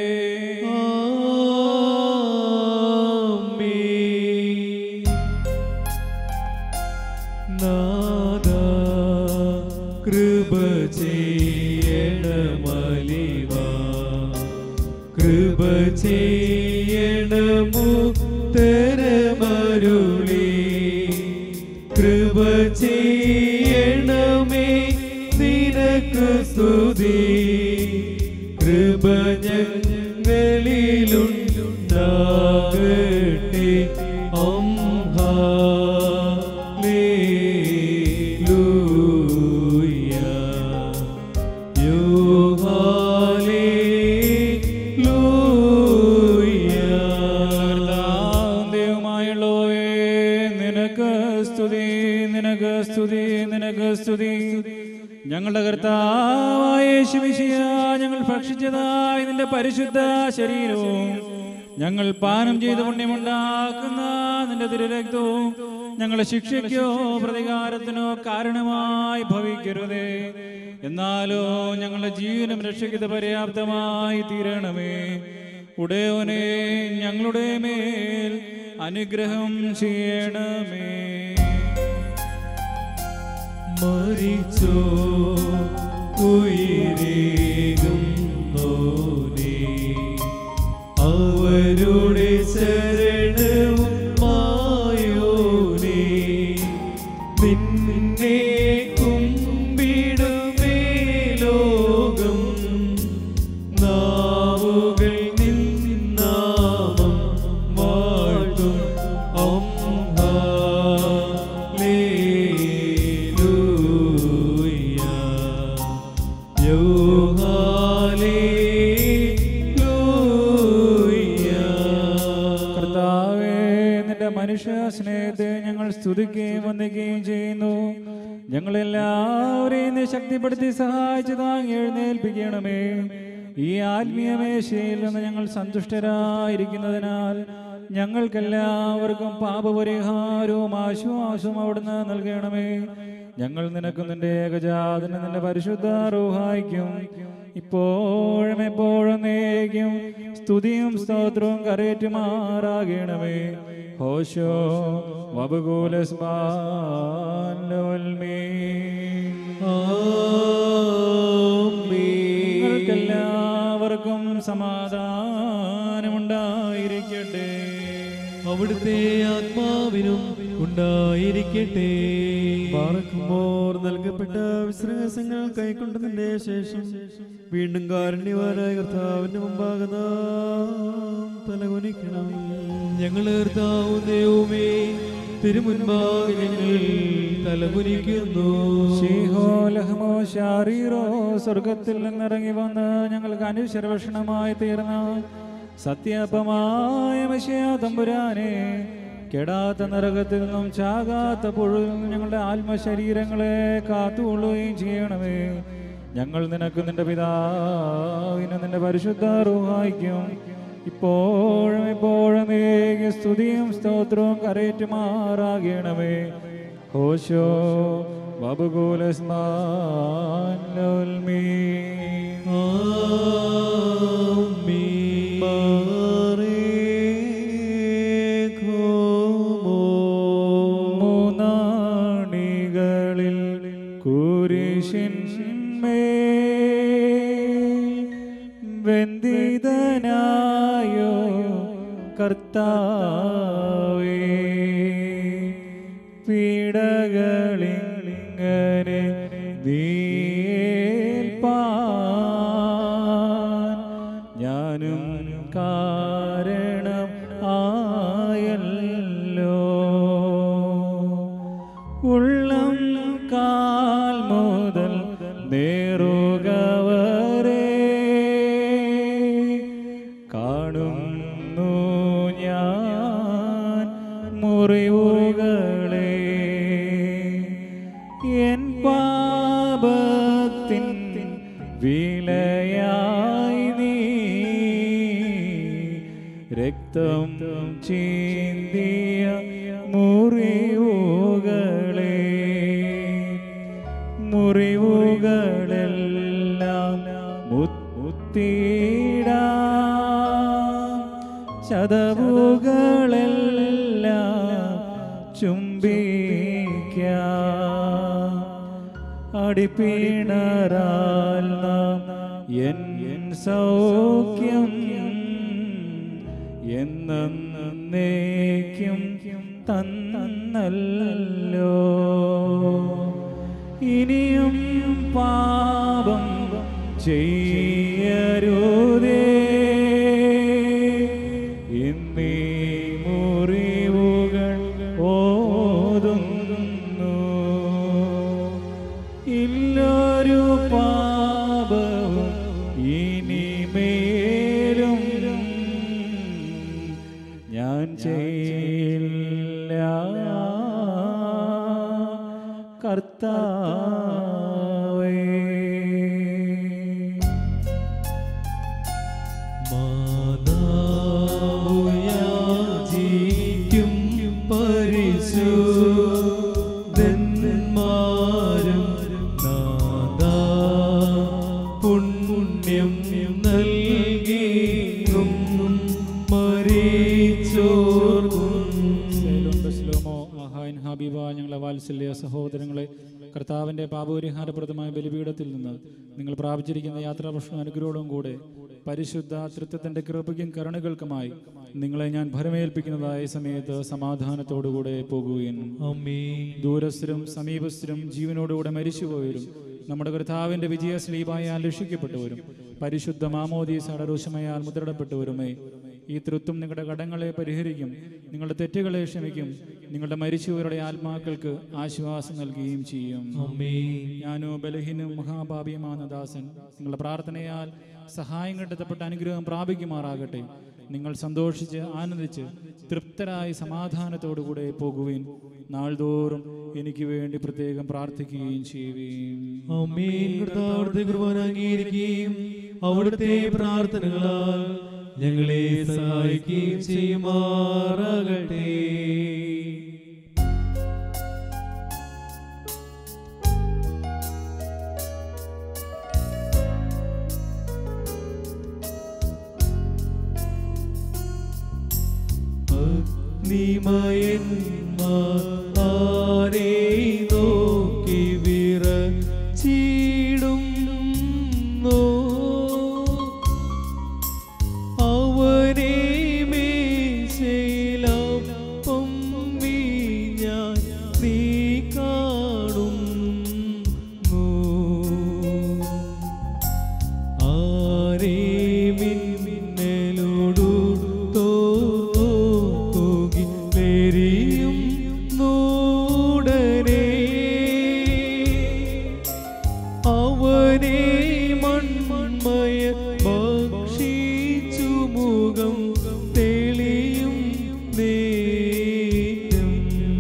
നാദ കൃപ ചെയ്യണമലിവ കൃപ ചെയ്യണമു തരമരുളി കൃപ ചെയ്യണമേ നിനക്ക് സ്തുതി കൃപ ഞങ്ങളിലുണ്ടാകട്ടെ ദൈവമായുള്ളവേ നിനക്ക് സ്തുതി നിനക്ക് സ്തുതി നിനക്ക് സ്തുതി ഞങ്ങളുടെ കർത്താവായ യേശുമിശിഹ ഞങ്ങൾ ഭക്ഷിച്ചതായ നിന്റെ പരിശുദ്ധ ശരീരവും ഞങ്ങൾ പാനം ചെയ്ത് പുണ്യമുണ്ടാക്കുന്ന നിന്റെ തിരുരക്തവും ഞങ്ങളെ ശിക്ഷയ്ക്കോ പ്രതികാരത്തിനോ കാരണമായി ഭവിക്കരുതേ എന്നാലോ ഞങ്ങളുടെ ജീവനും രക്ഷയ്ക്കത് പര്യാപ്തമായി തീരണമേ ഉടയോനെ ഞങ്ങളുടെ മേൽ അനുഗ്രഹം ചെയ്യണമേ മരിച്ചോ ഉയരേകും നോനേ അവരുടെ ശരണവും മായോനേ നിന്നെ കുമ്പിടുമേ ലോകം നാവുകൾ നിന്നാമം വാഴ്ത്തും ഹല്ലേലൂയ യോഹാലേലൂയ കർത്താവേ നിന്റെ മനുഷ്യ സ്നേഹത്തെ ഞങ്ങൾ സ്തുതിക്കുകയും വന്ദിക്കുകയും ചെയ്യുന്നു ഞങ്ങളെല്ലാവരെയും നീ ശക്തിപ്പെടുത്തി സഹായിച്ചു താങ്ങി എഴുന്നേൽപ്പിക്കണമേ ഈ ആത്മീയ മേശയിൽ നിന്ന് ഞങ്ങൾ സന്തുഷ്ടരായിരിക്കുന്നതിനാൽ ഞങ്ങൾക്കെല്ലാവർക്കും പാപപരിഹാരവും ആശ്വാസവും അവിടുന്ന് നൽകണമേ ഞങ്ങൾ നിനക്കും നിന്റെ ഏകജാതന് നിന്റെ പരിശുദ്ധ റൂഹായിക്കും ഇപ്പോഴും എപ്പോഴും നേക്കും സ്തുതിയും സ്തോത്രവും കരേറ്റുമാറാകണമേ ഹോശോ എല്ലാവർക്കും സമാധാനമുണ്ടായിരിക്കട്ടെ അവിടുത്തെ ആത്മാവിനും ഉണ്ടായിരിക്കട്ടെ പാറക്കുമോർ നൽകപ്പെട്ട വിശ്രമസങ്ങൾ കൈക്കൊണ്ടതിന്റെ ശേഷം വീണ്ടും കാരുണ്യവാനായ കർത്താവിന്റെ മുമ്പാകെ നാം തലകുനിക്കണം ഞങ്ങൾ കർത്താവും ദൈവമേ തിരുമുൻപാകെ ഞങ്ങൾ തലകുനിക്കുന്നു ശീഹോ ലഹ്മോ ശാരീറോ സ്വർഗത്തിൽ നിന്നിറങ്ങി വന്ന് ഞങ്ങൾക്ക് അനുശരഭക്ഷണമായി തീർന്ന സത്യപ്പമായ മഷിയ തമ്പുരാനെ കെടാത്ത നരകത്തിൽ നിന്നും ചാകാത്ത പുഴുവിൽ നിന്നും ഞങ്ങളുടെ ആത്മശരീരങ്ങളെ കാത്തുകൊള്ളുകയും ചെയ്യണമേ ഞങ്ങൾ നിനക്ക് നിന്റെ പിതാവിനും നിന്റെ പരിശുദ്ധ റൂഹായിക്കും ഇപ്പോഴും എപ്പോഴും ഏക സ്തുതിയും സ്തോത്രവും കരയേറ്റുമാറാകണമേ ഹോശോ മൂന്നാണികളിൽ കുരിശിന്മേ വെന്തിതനായോ കർത്താവേ പീഡകളിങ്ങനെ വീൽപ്പാൻ ഞാനും കാരണം ആയല്ലോ ഉള്ളം കാൽ മുതൽ നേറുകവരെ കാണുന്നു ഞാൻ മുറിവുകളെ എൻ പാപത്തിൻ വിലയായി നീ രക്തം ചീന്തിയ മുറിവുകളെ മുറിവുകളെല്ലാം മുത്തിടാം ചതവുകളെല്ലാം ചുംബിക്കാം അടിപ്പിണറാൽ നാം എൻ സൗഖ്യം എന്നേക്കും തന്നല്ലോ ഇനിയും പാപം ചെയ്യരുതേ എന്നീ മുറിവുകൾ ഓതുന്നു ഇല്ലൊരു പാപവും ഇനിമേലും ഞാൻ ചെയ്യില്ല കർത്താവേ പുണ്യം നൽകിയും മരിച്ചോർക്കും സേലോൻ ബസ്ലോമോ മഹാൻ ഹബീബ ഞങ്ങളെ വാത്സല്യ സഹോദരങ്ങളെ കർത്താവിന്റെ പാപപരിഹാരപ്രദമായ ബലിപീഠത്തിൽ നിന്ന് നിങ്ങൾ പ്രാപിച്ചിരിക്കുന്ന യാത്രാപ്രശ്ന അനുഗ്രഹവും കൂടെ പരിശുദ്ധ തൃത്വത്തിന്റെ കൃപയ്ക്കും കരുണകൾക്കുമായി നിങ്ങളെ ഞാൻ ഭരമേൽപ്പിക്കുന്നതായ സമയത്ത് സമാധാനത്തോടുകൂടെ പോകുകയും ആമേൻ ദൂരസ്ഥരും സമീപസ്ഥരും ജീവനോടുകൂടെ മരിച്ചുപോയവരും നമ്മുടെ കർത്താവിന്റെ വിജയ സ്ലീപായാൽ രക്ഷിക്കപ്പെട്ടവരും പരിശുദ്ധ മാമോദീസയുടെ രോഷമയാൽ മുദ്രടപ്പെട്ടവരുമേ ഈ തൃത്വം നിങ്ങളുടെ കടങ്ങളെ പരിഹരിക്കും നിങ്ങളുടെ തെറ്റുകളെ ക്ഷമിക്കും നിങ്ങളുടെ മരിച്ചവരുടെ ആത്മാക്കൾക്ക് ആശ്വാസം നൽകുകയും ചെയ്യും ആമേൻ ഞാനോ ബലഹീനും മഹാപാപിയുമാണ് ദാസൻ നിങ്ങളുടെ പ്രാർത്ഥനയാൽ സഹായം കണ്ടെത്തപ്പെട്ട അനുഗ്രഹം പ്രാപിക്കുമാറാകട്ടെ നിങ്ങൾ സന്തോഷിച്ച് ആനന്ദിച്ച് തൃപ്തരായി സമാധാനത്തോടുകൂടെ പോകുകയും നാൾതോറും എനിക്ക് വേണ്ടി പ്രത്യേകം പ്രാർത്ഥിക്കുകയും ചെയ്യുകയും ആമേൻ കർത്താവ് അവിടുത്തെ കുർബാന അംഗീകരിക്കുകയും അവിടുത്തെ പ്രാർത്ഥനകളാൽ ഞങ്ങളെ സഹായിക്കുകയും ചെയ്യുമാറാകട്ടെ അഗ്നിമയന്മാരെ നോക്കി വിറച്ചിടുന്നു അവനെ മേശയിലപ്പം വീഞ്ഞാൻ നീ കാണുന്നു ആരേ മിന്നലോടു തോക്കി പെരിയും നൂടനെ അവനെ മൺമയ ഭക്ഷിച്ചു മുഖം തെളിയും നേരം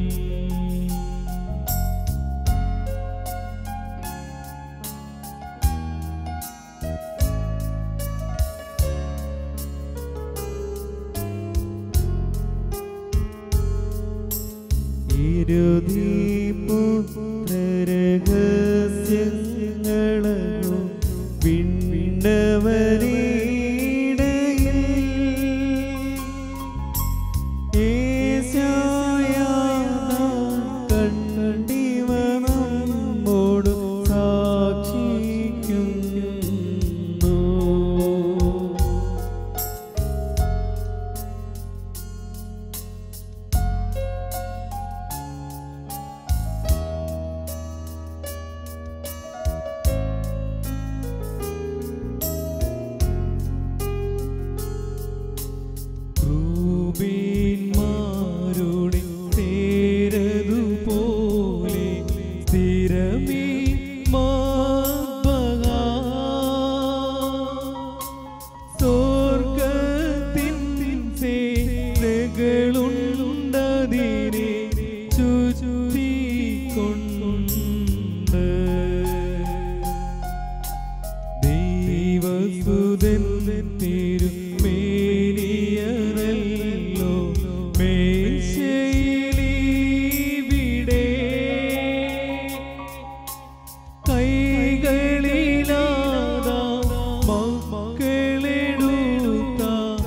രഹസ്യങ്ങളും വിണ്ണവരീടയിൽ കണ്ടിവനോട് സാക്ഷിക്കുന്നു ക്രൂബീന്മാരുടെ തേരതുപോലെ സ്ഥിരമീ മാർബക. സ്വർഗ്ഗത്തിൻ സേനകളുണ്ടതിനെ ചുറ്റിക്കൊണ്ട് ദൈവസുതൻ തിരുമേനിയനല്ലോ മേശയിലീവിടെ കൈകളിലാതാ മക്കളെടുത്ത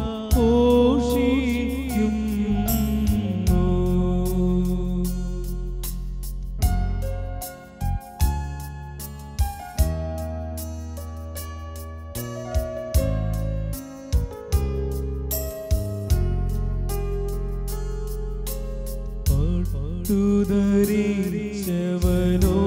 പോഷിക്കുന്നു പട്ടുധരിച്ചവനോ